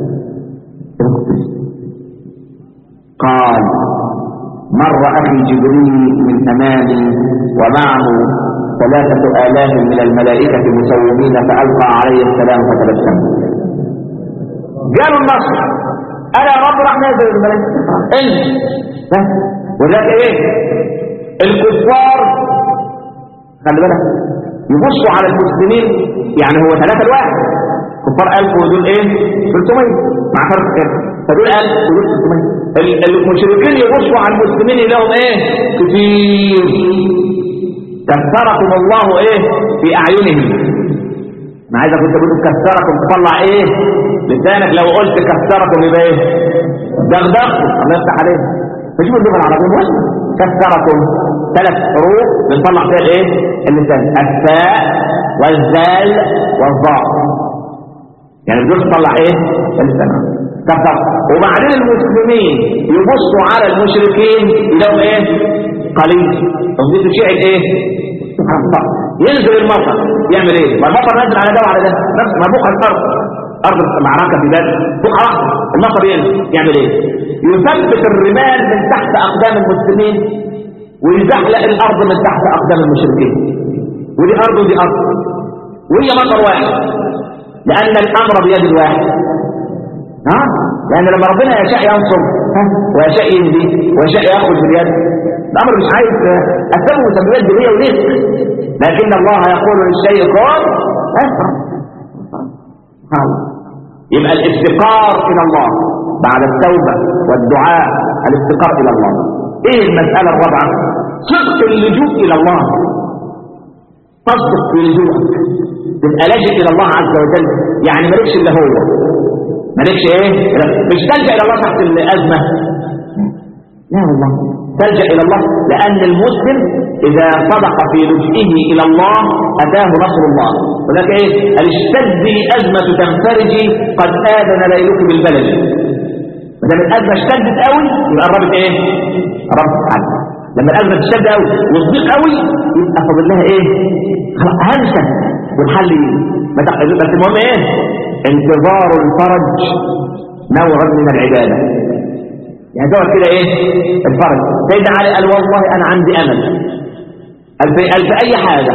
قال مر أخي جبريل من أمامي ومعه ثلاثة آلاف من الملائكة مسومين فألقى عليه السلام فتبسم جاءوا النصر أنا يا رب راح نازل الملائكة انت بس وذلك ايه الكفار خلي بالك يبصوا على المسلمين يعني هو ثلاثة الواحد كفار ألف ودول ايه 300 مع فرق كده فدول ألف ودول 300 المشركين يبصوا على المسلمين لهم ايه كتير كثركم الله ايه في اعينهم انا عايزك كنت تقول كثركم تطلع ايه لسانك لو قلت كثركم يبقى ايه دغدغكم الله يفتح عليك فشوف اللغه العربيه مش كثركم ثلاث حروف بنطلع فيها الايه اللسان الثاء والزال والظاء يعني بدون تطلع ايه اللسان كثر وبعدين المسلمين يبصوا على المشركين يلاقوا ايه قليل تنظيف الشيء ايه سبحان الله ينزل المطر يعمل ايه ما المطر نازل على ده وعلى ده نفس ما فوق الارض ارض المعركه في بدر فوق واحده المطر ينزل يعمل ايه يثبت الرمال من تحت اقدام المسلمين ويزحلق الارض من تحت اقدام المشركين ودي ارض ودي ارض وهي مطر واحد لان الامر بيد الواحد ها لان لما ربنا يشاء ينصر ها ويشاء يهدي ويشاء ياخذ باليد الامر مش عايز اسباب وسببات دنيا ورزق لكن الله يقول للشيء كن يبقى الافتقار الى الله بعد التوبه والدعاء الافتقار الى الله ايه المساله الرابعه صدق اللجوء الى الله تصدق في لجوءك تبقى لاجئ الى الله عز وجل يعني مالكش الا هو مالكش ايه مش تلجا الى الله تحت الازمه لا والله تلجا الى الله لان المسلم اذا صدق في لجئه الى الله اتاه نصر الله ولك ايه قال اشتدي ازمه تنفرجي قد اذن ليلك بالبلد ما دام الازمه اشتدت قوي يبقى قربت ايه قربت حل لما الازمه تشتد قوي والضيق قوي يبقى فاضل لها ايه هنسى والحل بس المهم ايه انتظار الفرج نوع من العبادة يعني دور كده ايه الفرج سيدنا علي قال والله انا عندي امل قال في, قال في اي حاجة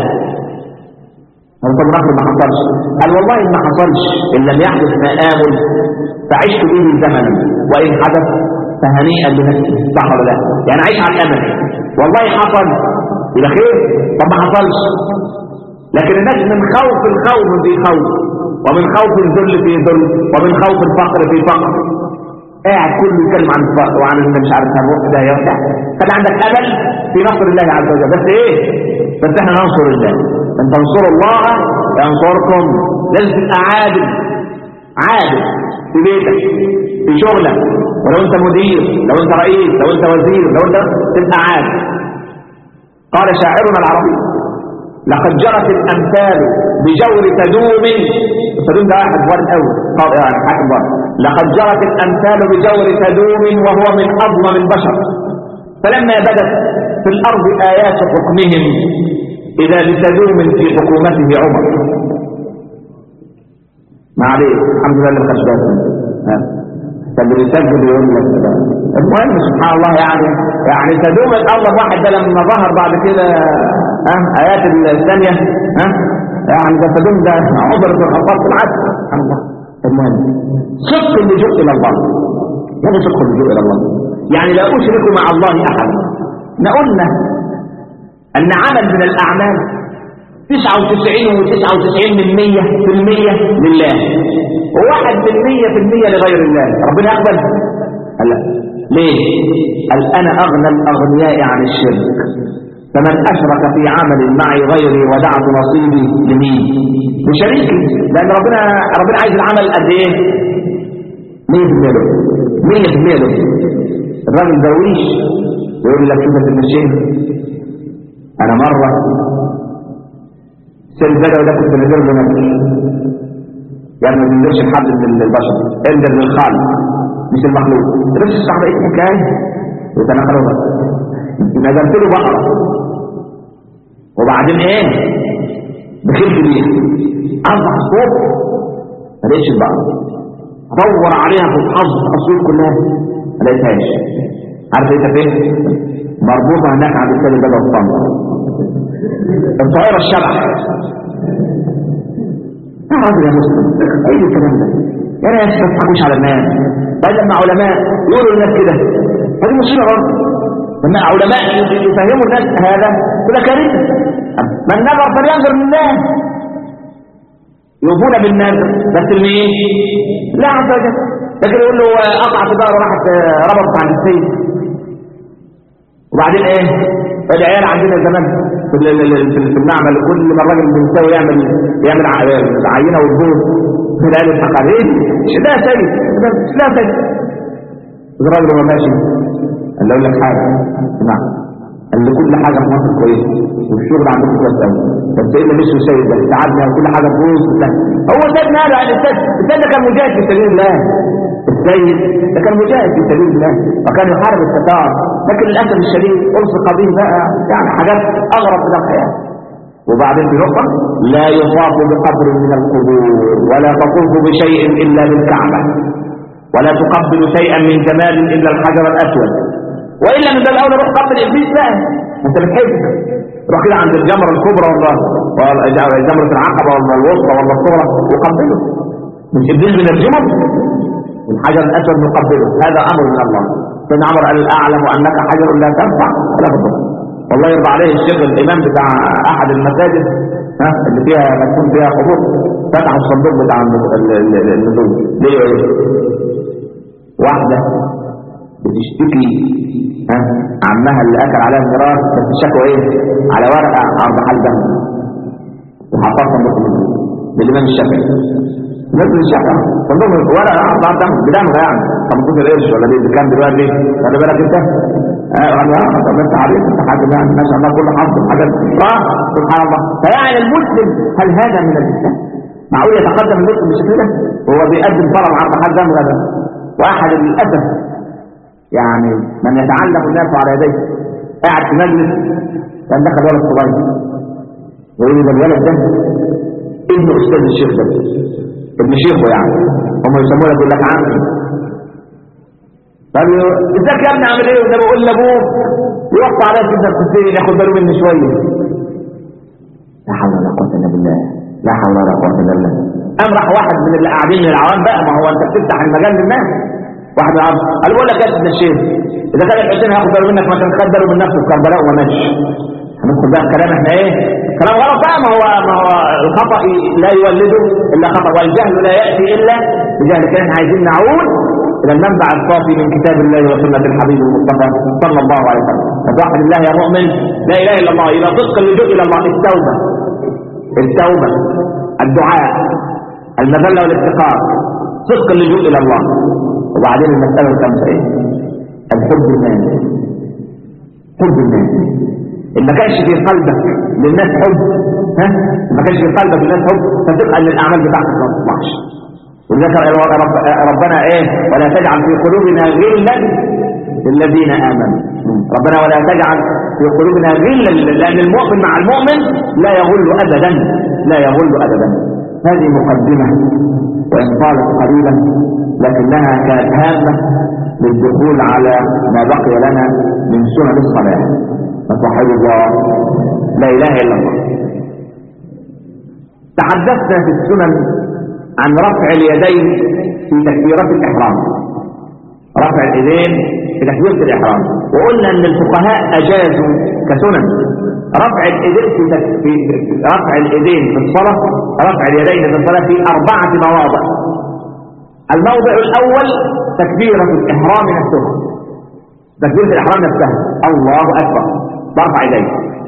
قال طب نفرض ما حصلش قال والله ان ما حصلش ان لم يحدث ما امل فعشت به زمنا وان حدث فهنيئا بنفسي صح ولا لا يعني عيش على الامل والله حصل يبقى خير طب ما حصلش لكن الناس من خوف الخوف في خوف ومن خوف الذل في ذل ومن خوف الفقر في فقر قاعد كله يتكلم عن الفقر وعن انت مش عارف هنروح ده يا وده خلي عندك امل في نصر الله عز وجل بس ايه بس احنا ننصر الله ان تنصروا الله ينصركم لازم تبقى عادل عادل في بيتك في شغلك ولو انت مدير لو انت رئيس لو انت وزير لو انت تبقى عادل قال شاعرنا العربي لقد جرت الامثال بجور تدوم تدوم ده واحد وارد قوي قال يعني حاكم وارد لقد جرت الامثال بجور تدوم وهو من اظلم البشر فلما بدت في الارض ايات حكمهم اذا لتدوم في حكومته عمر ما عليه الحمد لله اللي ما خدش بالك فاللي بيسجل يقول لك ده. المهم سبحان الله يعني يعني تدوم الامر الواحد ده لما ظهر بعد كده ها ايات الثانيه ها يعني ده تدوم ده عمر بن الخطاب في العدل سبحان الله المهم صدق اللجوء الى الله يعني صدق اللجوء الى الله يعني لا اشرك مع الله احد احنا قلنا ان عمل من الاعمال 99 و99 من 100 في المية لله وواحد من 100 في المية لغير الله ربنا يقبل قال لا ليه قال انا اغنى الاغنياء عن الشرك فمن اشرك في عمل معي غيري ودعت نصيبي لمين لشريكي لان ربنا ربنا عايز العمل قد ايه 100% له 100% له الراجل درويش ويقول لك شوف يا الشيخ انا مره سيد بدوي ده كنت نزل له نفسي يعني ما بينزلش لحد من البشر انزل للخالق مش المخلوق نفس الصحابه ايه الحكايه وتنقلوا بقى نزلت له بقره وبعدين ايه دخلت بيها اصبح الصوت ما لقيتش البقره ادور عليها في الحظ الاصوات كلها ما لقيتهاش عارف انت فين مربوطه هناك عند السيد بدوي الصمت الطائرة الشبح يا راجل يا مسلم ايه الكلام ده يا ناس ما تضحكوش على الناس بعد لما علماء يقولوا للناس كده هذه مصيبه برضه لما علماء يفهموا الناس هذا كده كارثه من نظر فلينظر لله يوفون بالنذر بس لمين؟ لا عز وجل لكن يقول له قطع سيجاره راحت ربطت عند السيد وبعدين ايه العيال عندنا زمان في في المعمل كل ما الراجل بيساوي يعمل يعمل عينه وجهود في العيال الحقاريه مش ده سيد مش ده سيد الراجل وهو ماشي قال له اقول لك حاجه اسمع قال لي كل حاجه في مصر كويسه والشغل عندكم كويس قوي بس ايه اللي مش سيد ده تعبنا وكل حاجه تبوظ هو سيد ماله يعني السيد السيد ده كان مجاهد في سبيل الله السيد ده كان مجاهد في سبيل الله وكان يحارب التتار لكن للاسف الشديد الصق به بقى يعني حاجات اغرب من الحياه وبعدين بنقطة لا يطاف بقبر من القبور ولا تطوف بشيء إلا بالكعبة ولا تقبل شيئا من جمال إلا الحجر الأسود وإلا من باب أولى روح قبل إبليس بقى أنت بتحب روح كده عند الجمرة الكبرى ولا جمرة العقبة ولا الوسطى ولا الصغرى وقبله مش إبليس بنرجمه والحجر الأسود نقبله هذا أمر من الله سيدنا عمر قال أعلم أنك حجر لا تنفع ولا تضر والله يرضى عليه الشيخ الإمام بتاع أحد المساجد ها اللي فيها مكتوب فيها قبور فتح الصندوق بتاع النزول ليه ايه؟ واحدة بتشتكي ها عمها اللي أكل عليها الميراث بس الشكوى ايه؟ على ورقة عرض حال دم وحطها في صندوق النزول للإمام الشافعي نزل الشقة صندوق ولا عرض حال دم بدمها يعني 15 قرش ولا دي كام دلوقتي خلي بالك انت اه اه طب انت عارف انت حاجه بقى ما شاء الله كل حظ حاجه اه سبحان الله فيعني المسلم هل هذا من الاسلام؟ معقول يتقدم المسلم بالشكل ده وهو بيقدم طلب عرض حال دم غدا واحد للاسف يعني من يتعلم الناس على يديه قاعد في مجلس كان دخل ولد صغير ويقول له ده الولد ده ابن استاذ الشيخ ده ابن شيخه يعني هم يسموه يقول لك عمي قال له ازيك يا ابني عامل ايه وده بقول لابوك يوقع عليا سيدنا الكسير ياخد باله مني شويه لا حول ولا قوه الا بالله لا حول ولا قوه الا بالله قام راح واحد من اللي قاعدين من العوام بقى ما هو انت بتفتح المجال للناس واحد من العوام قال بقول لك يا سيدنا الشيخ اذا كان الحسين هياخد باله منك ما كان خد باله من نفسه في كربلاء وما ماتش هندخل بقى الكلام احنا ايه كلام غلط بقى ما هو ما هو الخطا لا يولده الا خطا والجهل لا ياتي الا بجهل كان عايزين نعود الى المنبع الصافي من كتاب الله وسنه الحبيب المصطفى صلى الله عليه وسلم فتوحد الله يا مؤمن لا اله الا الله الى صدق اللجوء الى الله التوبه التوبه الدعاء المذله والافتقار صدق اللجوء الى الله وبعدين المساله الخامسه ايه؟ الحب الناس حب الناس إن ما كانش في قلبك للناس حب ها ما كانش في قلبك للناس حب فتبقى ان الاعمال بتاعتك ما تطلعش وذكر رب ربنا ايه ولا تجعل في قلوبنا غلا للذين امنوا ربنا ولا تجعل في قلوبنا غلا لان المؤمن مع المؤمن لا يغل ابدا لا يغل ابدا هذه مقدمة وإن طالت قليلا لكنها كانت هامة للدخول على ما بقي لنا من سنن الصلاة فصحيح الله لا إله إلا الله تحدثنا في السنن عن رفع اليدين في تكبيرة الإحرام رفع اليدين في تكبيرة الإحرام وقلنا أن الفقهاء أجازوا كسنن رفع اليدين في, تك... في رفع اليدين في الصلاة رفع اليدين في الصلاة في أربعة مواضع الموضع الأول تكبيرة الإحرام نفسها تكبيرة الإحرام نفسها الله أكبر برفع يدي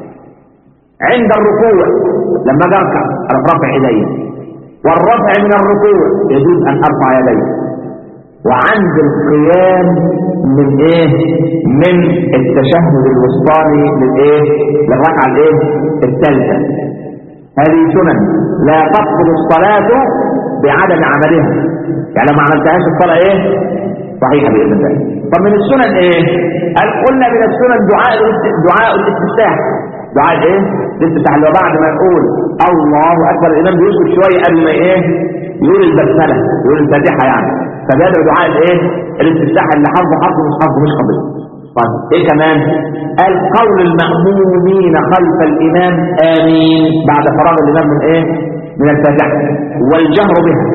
عند الركوع لما بركع رفع يدي والرفع من الركوع يجوز أن أرفع يدي وعند القيام من ايه من التشهد الوسطاني للايه للركعه الايه الثالثه هذه سنن لا تبطل الصلاه بعدم عملها يعني لو ما عملتهاش الصلاه ايه صحيحه باذن الله طب من السنن ايه قال قلنا من السنن دعاء دعاء الاستفتاح دعاء ايه الاستفتاح اللي هو بعد ما يقول الله اكبر الامام بيسكت شويه قبل ما ايه يقول البسمله يقول الفاتحه يعني فبادر دعاء الايه الاستفتاح اللي حظه حظه مش حظه مش قضيه طيب ايه كمان قال قول المأمومين خلف الامام امين بعد فراغ الامام من ايه من الفاتحه والجهر بها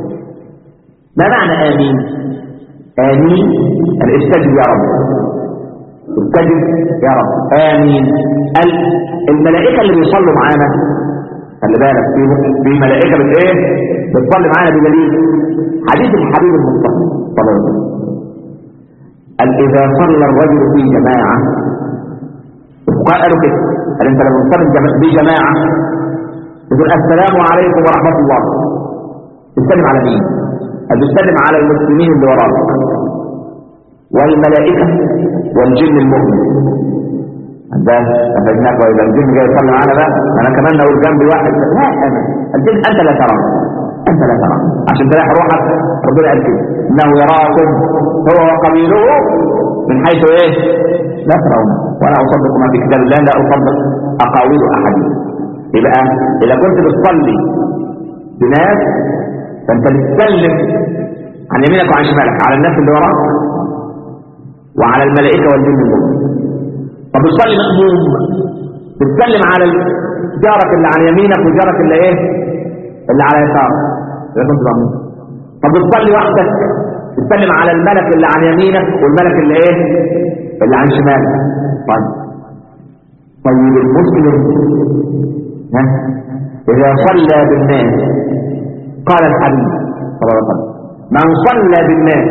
ما معنى امين امين الاستجب يا رب استجب يا رب امين قال الملائكه اللي بيصلوا معانا خلي بالك في في ملائكه بت ايه بتصلي معانا بدليل حديث الحبيب المصطفى صلى الله عليه وسلم قال اذا صلى الرجل في جماعه قالوا كده قال انت لما تصلي بجماعه تقول السلام عليكم ورحمه الله تسلم على مين؟ قال تسلم على المسلمين اللي وراك والملائكه والجن المؤمن ده أفدناك وإذا الجن جاي يصلي معانا بقى أنا كمان لو جنبي واحد لا أنا الجن أنت لا ترى أنت لا ترى عشان تريح روحك ربنا قال كده إنه يراكم هو وقبيله من حيث إيه لا ترون وأنا أصدق ما في كتاب الله لا أصدق أقاويل أحد يبقى إذا كنت بتصلي بناس فأنت بتسلم عن يمينك وعن شمالك على الناس اللي وراك وعلى الملائكة والجن المؤمن طب بتصلي مأموم بتسلم على جارك اللي على يمينك وجارك اللي ايه اللي على يسارك اذا كنت مأموم طب بتصلي وحدك بتسلم على الملك اللي عن يمينك والملك اللي ايه اللي عن شمالك طيب طيب المسلم ها اذا صلى بالناس قال الحبيب صلى الله عليه وسلم من صلى بالناس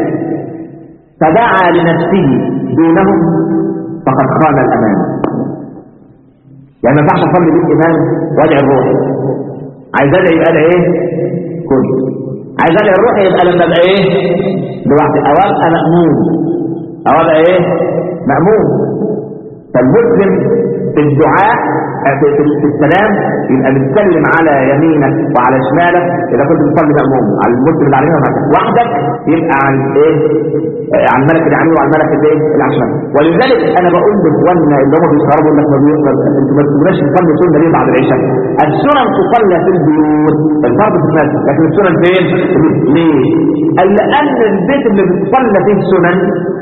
فدعا لنفسه دونهم فقد خان الأمان يعني ما ينفعش اصلي بالإمام وادعي الروح عايز ادعي يبقى ايه كل عايز ادعي الروح يبقى لما ابقى ايه لوحدي او ابقى مأمون او ابقى ايه مأمون فالمسلم في الدعاء في, في, في السلام يبقى بتسلم على يمينك وعلى شمالك اذا كنت بتصلي مأموم على المسلم اللي على يمينك وحدك يبقى عن ايه على الملك اللي عليه وعلى الملك اللي ايه اللي على شمالك ولذلك انا بقول لاخواننا اللي هم بيستغربوا لك ما انتوا ما تقولوش تصلي سنه ليه بعد العشاء السنن تصلى في البيوت الفرض في المسجد لكن السنن فين؟ ليه؟ قال لان البيت اللي بتصلى فيه السنن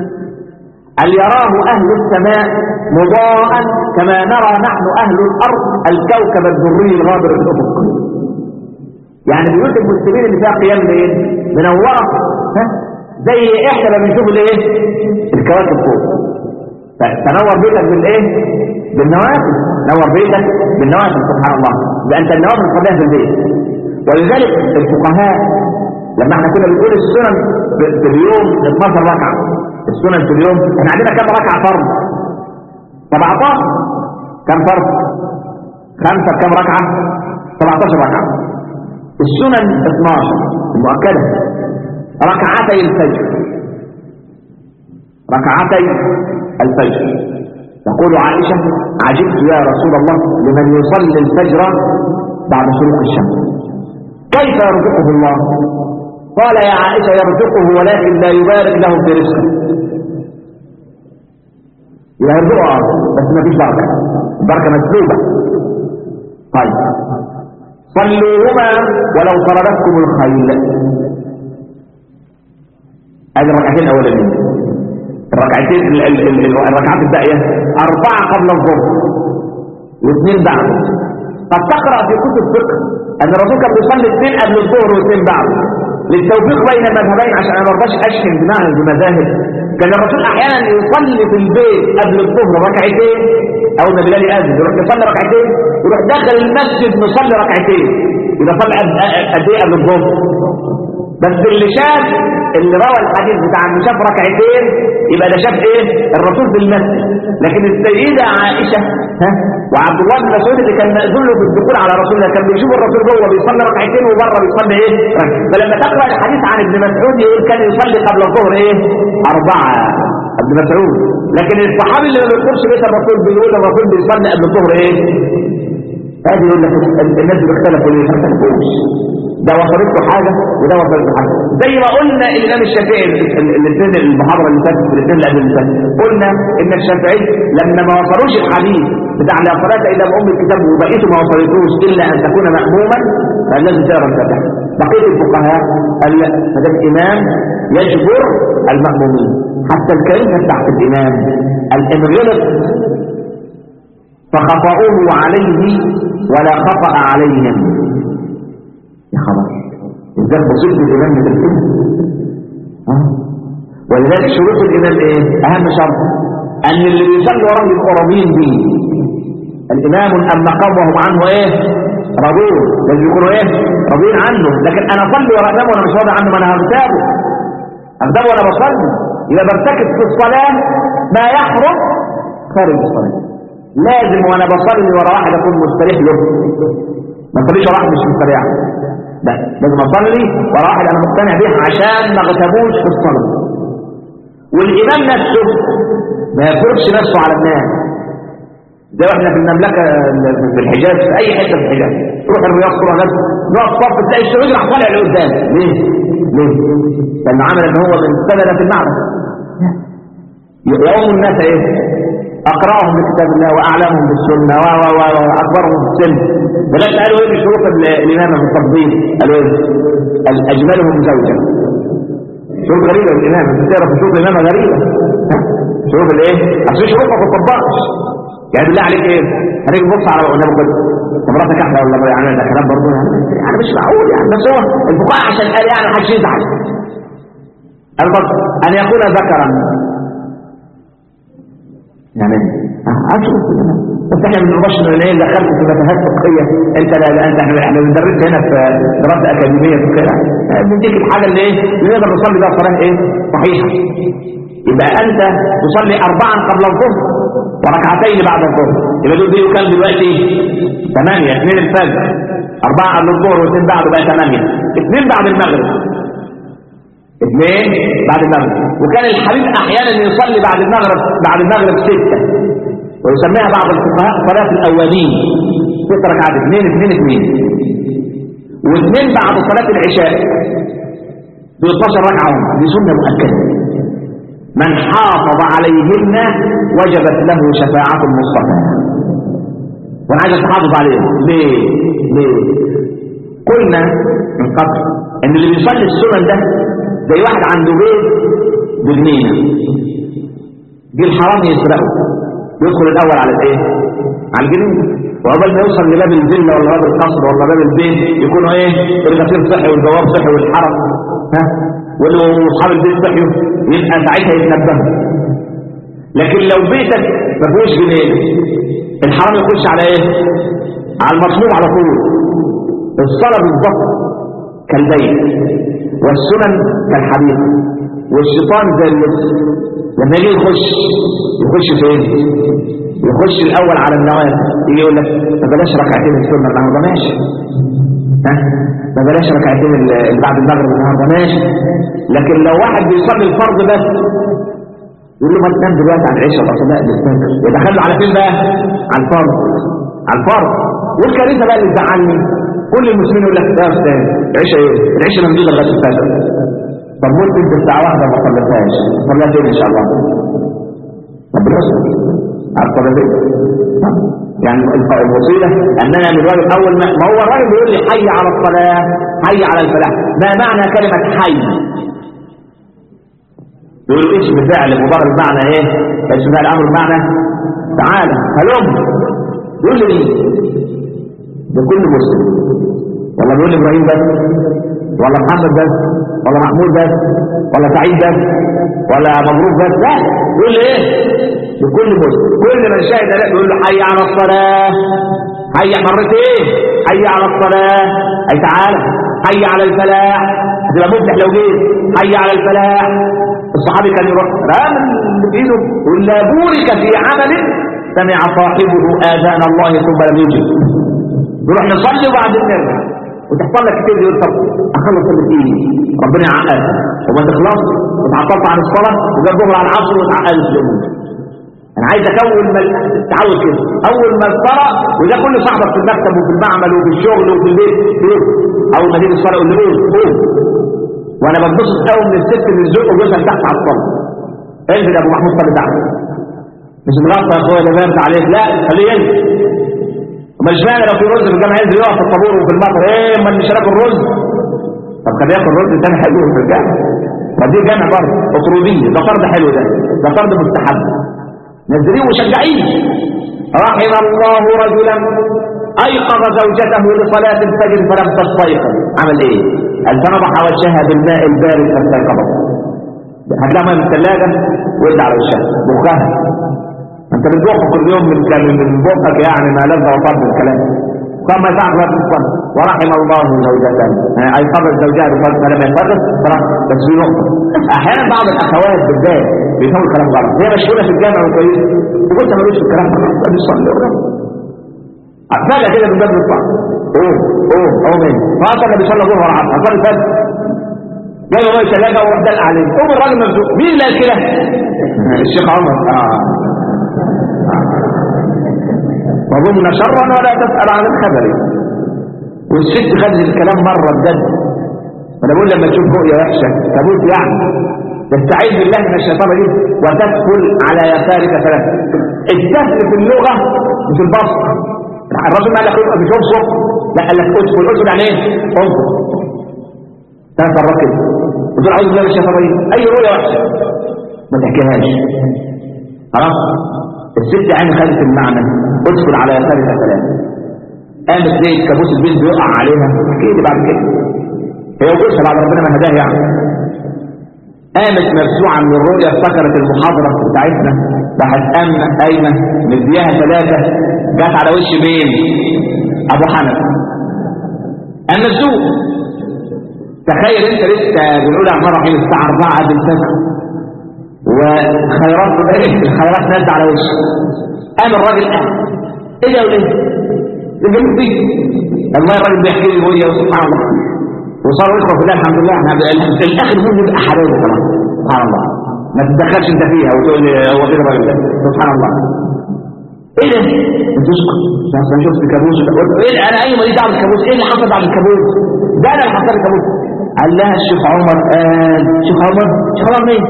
أن يراه أهل السماء مضاء كما نرى نحن أهل الأرض الكوكب الذري الغابر في الأفق يعني بيوت المسلمين اللي فيها قيام ليل منورة ها زي احنا لما بنشوف الايه الكواكب فوق تنور بيتك بالايه بالنوافل نور بيتك بالنوافل سبحان الله لان انت النوافل تصليها في البيت ولذلك الفقهاء لما احنا كنا بنقول السنن في اليوم 12 ركعه السنن في اليوم احنا عندنا كم ركعه فرض 17 كم فرض خمسه كم ركعه 17 ركعه السنن 12 المؤكده ركعتي الفجر ركعتي الفجر تقول عائشة عجبت يا رسول الله لمن يصلي الفجر بعد شروق الشمس كيف يرزقه الله قال يا عائشة يرزقه ولكن لا يبارك له في رزقه يرزقه بس ما فيش بركة البركة مسلوبة طيب صلوهما ولو طردتكم الخيل هذه الركعتين الاولانيه الركعتين الركعات الباقيه اربعه قبل الظهر واثنين بعد قد تقرا في كتب فقه ان الرسول كان بيصلي اثنين قبل الظهر واثنين بعد للتوفيق بين المذهبين عشان انا ما ارضاش اشحن دماغي بمذاهب كان الرسول احيانا يصلي في البيت قبل الظهر ركعتين او ما بلال يأذن يروح يصلي ركعتين يروح داخل المسجد مصلي ركعتين يبقى صلي قد ايه قبل الظهر بس اللي شاف اللي روى الحديث بتاع انه شاف ركعتين يبقى ده شاف ايه الرسول في المسجد لكن السيدة عائشة ها وعبد الله بن مسعود اللي كان مأذون له بالدخول على رسول الله كان بيشوف الرسول جوه بيصلي ركعتين وبره بيصلي ايه فلما تقرا الحديث عن ابن مسعود يقول كان يصلي قبل الظهر ايه اربعه ابن مسعود لكن الصحابي اللي ما بيذكرش بيت الرسول بيقول الرسول بيصلي قبل الظهر ايه هذه يقول لك الناس بيختلفوا ليه ما اختلفوش ده وصلت له حاجة وده وصلت له حاجة زي ما قلنا الإمام الشافعي الاثنين المحاضرة اللي فاتت الاثنين اللي قبل اللي فاتت قلنا إن الشافعي لما ما وصلوش الحديث بتاع لا صلاة إلا بأم الكتاب وبقيته ما وصلتوش إلا أن تكون مأموما فلازم تقرا الفاتحة بقية الفقهاء قال لا هذا الإمام يجبر المأمومين حتى الكلمة بتاعت الإمام الإن غلط فخطأوه عليه ولا خطأ عليهم يا خبر ازاي بصير الامام من الكلمه ولذلك شروط الامام ايه اهم شرط ان اللي بيصلي وراه يبقوا راضيين بيه الامام ام قومهم عنه ايه راضون لازم يكونوا ايه راضيين عنه لكن انا اصلي ورا امام وانا مش راضي عنه ما انا هغتابه هغتابه وانا بصلي يبقى برتكب في الصلاه ما يحرم خارج الصلاه لازم وانا بصلي ورا واحد اكون مستريح له ما تصليش ورا واحد مش مستريح لا لازم اصلي ورا واحد انا مقتنع بيه عشان ما اغتابوش في الصلاه والامام نفسه ما يفرضش نفسه على الناس زي احنا في المملكه في الحجاز في اي حته في الحجاز تروح الرياض تروح ناس نقف صف تلاقي السعودي راح طالع لقدام ليه؟ ليه؟ لانه عمل ان هو من سنه في المعبد يوم الناس ايه؟ أقرأهم بكتاب الله وأعلمهم بالسنة وأكبرهم في السن ولكن قالوا إيه بشروط الإمامة في التفضيل قالوا إيه أجملهم زوجا شروط غريبة الإمامة أنت تعرف شروط الإمامة غريبة شروط الإيه؟ أصل شروط ما تطبقش يعني بالله عليك إيه؟ هنيجي نبص على قدام كده طب مراتك أحلى ولا يعني ده كلام برضه يعني يعني مش معقول يعني بس هو الفقهاء عشان قال يعني محدش يزعل الفضل أن يكون ذكرا يعني اشوف بس احنا من مباشر الايه دخلت في متاهات فقهيه انت لا, لا انت احنا احنا بندرس هنا في دراسه اكاديميه في كده بنديك الحاجه اللي ايه اللي نقدر نصلي بها صلاه ايه صحيحه يبقى انت تصلي اربعا قبل الظهر وركعتين بعد الظهر يبقى دول دي كام دلوقتي ثمانيه اثنين الفجر اربعه قبل الظهر واثنين بعده بقى ثمانيه اثنين بعد المغرب اثنين بعد المغرب وكان الحبيب احيانا يصلي بعد المغرب بعد المغرب ستة ويسميها بعض الفقهاء صلاة الاولين ست ركعات اثنين اثنين اثنين واثنين بعد صلاة العشاء ب 12 ركعة دي سنة مؤكدة من حافظ عليهن وجبت له شفاعة المصطفى وانا عايز تحافظ عليهم ليه؟ ليه؟ قلنا من قبل ان اللي بيصلي السنن ده زي واحد عنده بيت بجنينه جه الحرام يسرقه يدخل الاول على الايه على الجنينه وقبل ما يوصل لباب الفيلا ولا باب القصر ولا باب البيت يكونوا ايه الغسيل صحي والبواب صحي والحرم ها واصحاب البيت صحيوا يبقى ساعتها يتنبهوا لكن لو بيتك ما فيهوش جنينه الحرام يخش على ايه على المصموم على طول الصلاه بالضبط كالبيت والسنن كالحديث والشيطان زي اللص لما يجي يخش يخش فين يخش الاول على النوافل يجي يقول لك ما بلاش ركعتين السنه النهارده ماشي ها ما بلاش ركعتين اللي بعد المغرب النهارده ماشي لكن لو واحد بيصلي الفرض بس يقول له ما تنام دلوقتي على العشاء ولا صلاه الفجر يدخله على فين بقى على الفرض على الفرض والكارثه بقى اللي تزعلني كل المسلمين يقول لك يا استاذ العشاء ايه العشاء ممدوده لغايه الفجر طب ممكن الساعه واحده ما صليتهاش صليت ايه ان شاء الله طب بالعشاء عارف الطلبية يعني الوسيلة أننا من الراجل أول ما, ما هو الراجل بيقول لي حي على الصلاة حي على الفلاح ما معنى كلمة حي يقولوا اسم فعل مضارع بمعنى ايه اسم فعل امر بمعنى تعالى هلم يقول لي ايه لكل مسلم ولا بيقول ابراهيم بس ولا محمد بس ولا محمود بس ولا سعيد بس ولا مبروك بس لا يقول لي ايه لكل مسلم كل من شاهد لا يقول له حي على الصلاه حي مرتين ايه حي على الصلاه اي تعالى حي على الفلاح هتبقى مفلح لو جيت حي على الفلاح الصحابي كان يروح رامي بايده يقول لا بورك في عمل سمع صاحبه اذان الله ثم لم يجب نروح نصلي وبعدين نرجع وتحصل لك كتير يقول طب اخلص اللي في ايدي ربنا يعقد وما تخلص وتعطلت عن الصلاه وجاب ظهر على العصر وتعقدت في الامور انا عايز اكون ما تعود كده اول ما الصلاه وده كل صاحبك في المكتب وفي المعمل وفي الشغل وفي البيت كده اول ما تيجي الصلاه قول له قوم وانا بتبسط قوي من الست اللي الزوج وجوزها تحت على الصلاه انزل يا ابو محمود صلي تحت مش مغطى يا اخويا ده بارد عليك لا خليه ينزل امال اشمعنى لو في رز في الجامع ينزل يقف في الطابور وفي المطر ايه امال مش هناكل رز طب خليه ياكل رز تاني حلو في الجامع ما دي جامع برضه اطروديه ده فرض حلو ده ده فرض مستحب نزليه وشجعيه رحم الله رجلا ايقظ زوجته لصلاه الفجر فلم تستيقظ عمل ايه قال فنضح وجهها بالماء البارد فاستيقظت هتلاقيها من الثلاجه وادى على وشها بخها انت بتبخ كل يوم من من بقك يعني ما لذ وطب الكلام كما يفعل في الصلاة ورحم الله زوجته ايقظت زوجها بفضل فلم يفرق بس في نقطة احيانا بعض الاخوات بالذات بيفهموا الكلام غلط هي مشغولة في الجامع وكويس وقلت ملوش في الكلام ده بيصلي فجأة كده من باب الصلاة اوه اوه اوه مين ما اصلا بيصلي ظهر ولا عصر اصلي فجأة جاي والله ثلاجة وراح دلق عليه قوم الراجل مبزوق مين اللي قال كده؟ الشيخ عمر اه وظن شرا ولا تسأل عن الخبر والست خدت الكلام مرة بجد انا بقول لما تشوف رؤية وحشة تموت يعني تستعيذ بالله من الشيطان دي وتدخل على يسارك ثلاثة الدخل في اللغة مش البصر الرجل قال لك مش انصر لا قال لك ادخل ادخل يعني ايه انصر ثلاث مرات كده وتقول اعوذ بالله من الشيطان الرجيم اي رؤية وحشة ما تحكيهاش خلاص الست عين خدت المعنى ادخل على يسارك ثلاثة قامت زي كابوس البيت بيقع عليها احكي لي بعد كده هي وجودها بعد ربنا ما هداها يعني قامت مرسوعة من الرؤيا افتكرت المحاضرة بتاعتنا راحت قامة قايمة مدياها ثلاثة جت على وش مين؟ أبو حنفي قام مرسوع تخيل انت لسه بنقول على مرة الرحيم الساعة 4 قبل الفجر وخيرات الخيرات نازله على وشه قام الراجل قام ايه ده وليه؟ الجنوب دي الله الراجل بيحكي لي رؤيا سبحان الله وصاروا اخوه في الله الحمد لله احنا في الاخر ممكن يبقى حبايب خلاص سبحان الله ما تتدخلش انت فيها وتقول لي هو كده الراجل ده سبحان الله ايه ده؟ انت اسكت بس انا شفت كابوس ايه انا اي ماليش دعوه بالكابوس ايه اللي حصل بعد الكابوس؟ ده انا اللي حصل الكابوس قال لها الشيخ عمر قال الشيخ عمر الشيخ عمر مين؟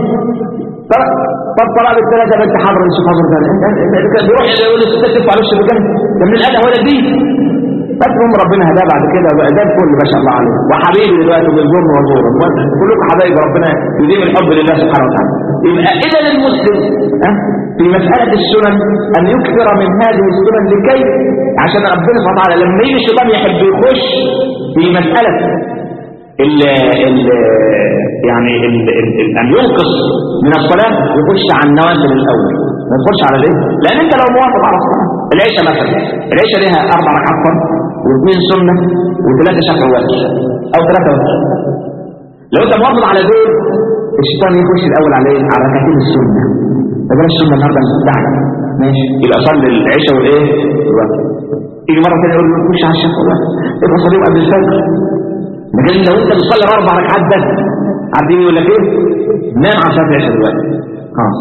طب طلع بالثلاثه بنت حضر الشيخ عمر ده بيروح يقول للستات تدفع على الشيخ ده من الادب ولا دي فاتهم ربنا هداه بعد كده بقى ده الكل ما شاء الله عليه وحبيبي دلوقتي وبالزور وزور كلكم حبايب ربنا يديم الحب لله سبحانه وتعالى يبقى اذا للمسلم في مساله السنن ان يكثر من هذه السنن لكي عشان ربنا سبحانه وتعالى لما يجي الشيطان يحب يخش في مساله ال ال يعني ال ال ال ان ينقص من الصلاه يخش على النوافل الاول ما يخش على الايه لان انت لو موافق على الصلاه العشاء مثلا العشاء ليها اربع ركعات فرض واثنين سنه وثلاثه شفع وتر او ثلاثه وتر لو انت موافق على دول الشيطان يخش الاول على ايه على ركعتين السنه فبلاش السنه النهارده مستعجل ماشي يبقى صلي العشاء والايه الوتر يجي مره ثانيه يقول له خش على الشفع والوتر يبقى صليهم قبل الفجر لكن لو انت بتصلي اربع ركعات بس عارفين يقول لك ايه نام على صلاه العشاء دلوقتي خلاص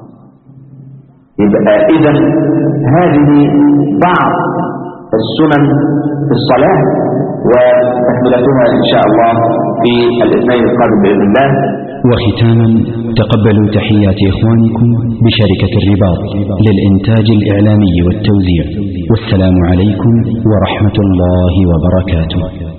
يبقى اذا هذه بعض السنن في الصلاه وتكملتها ان شاء الله في الاثنين القادم باذن الله وختاما تقبلوا تحيات إخوانكم بشركة الرباط للإنتاج الإعلامي والتوزيع والسلام عليكم ورحمة الله وبركاته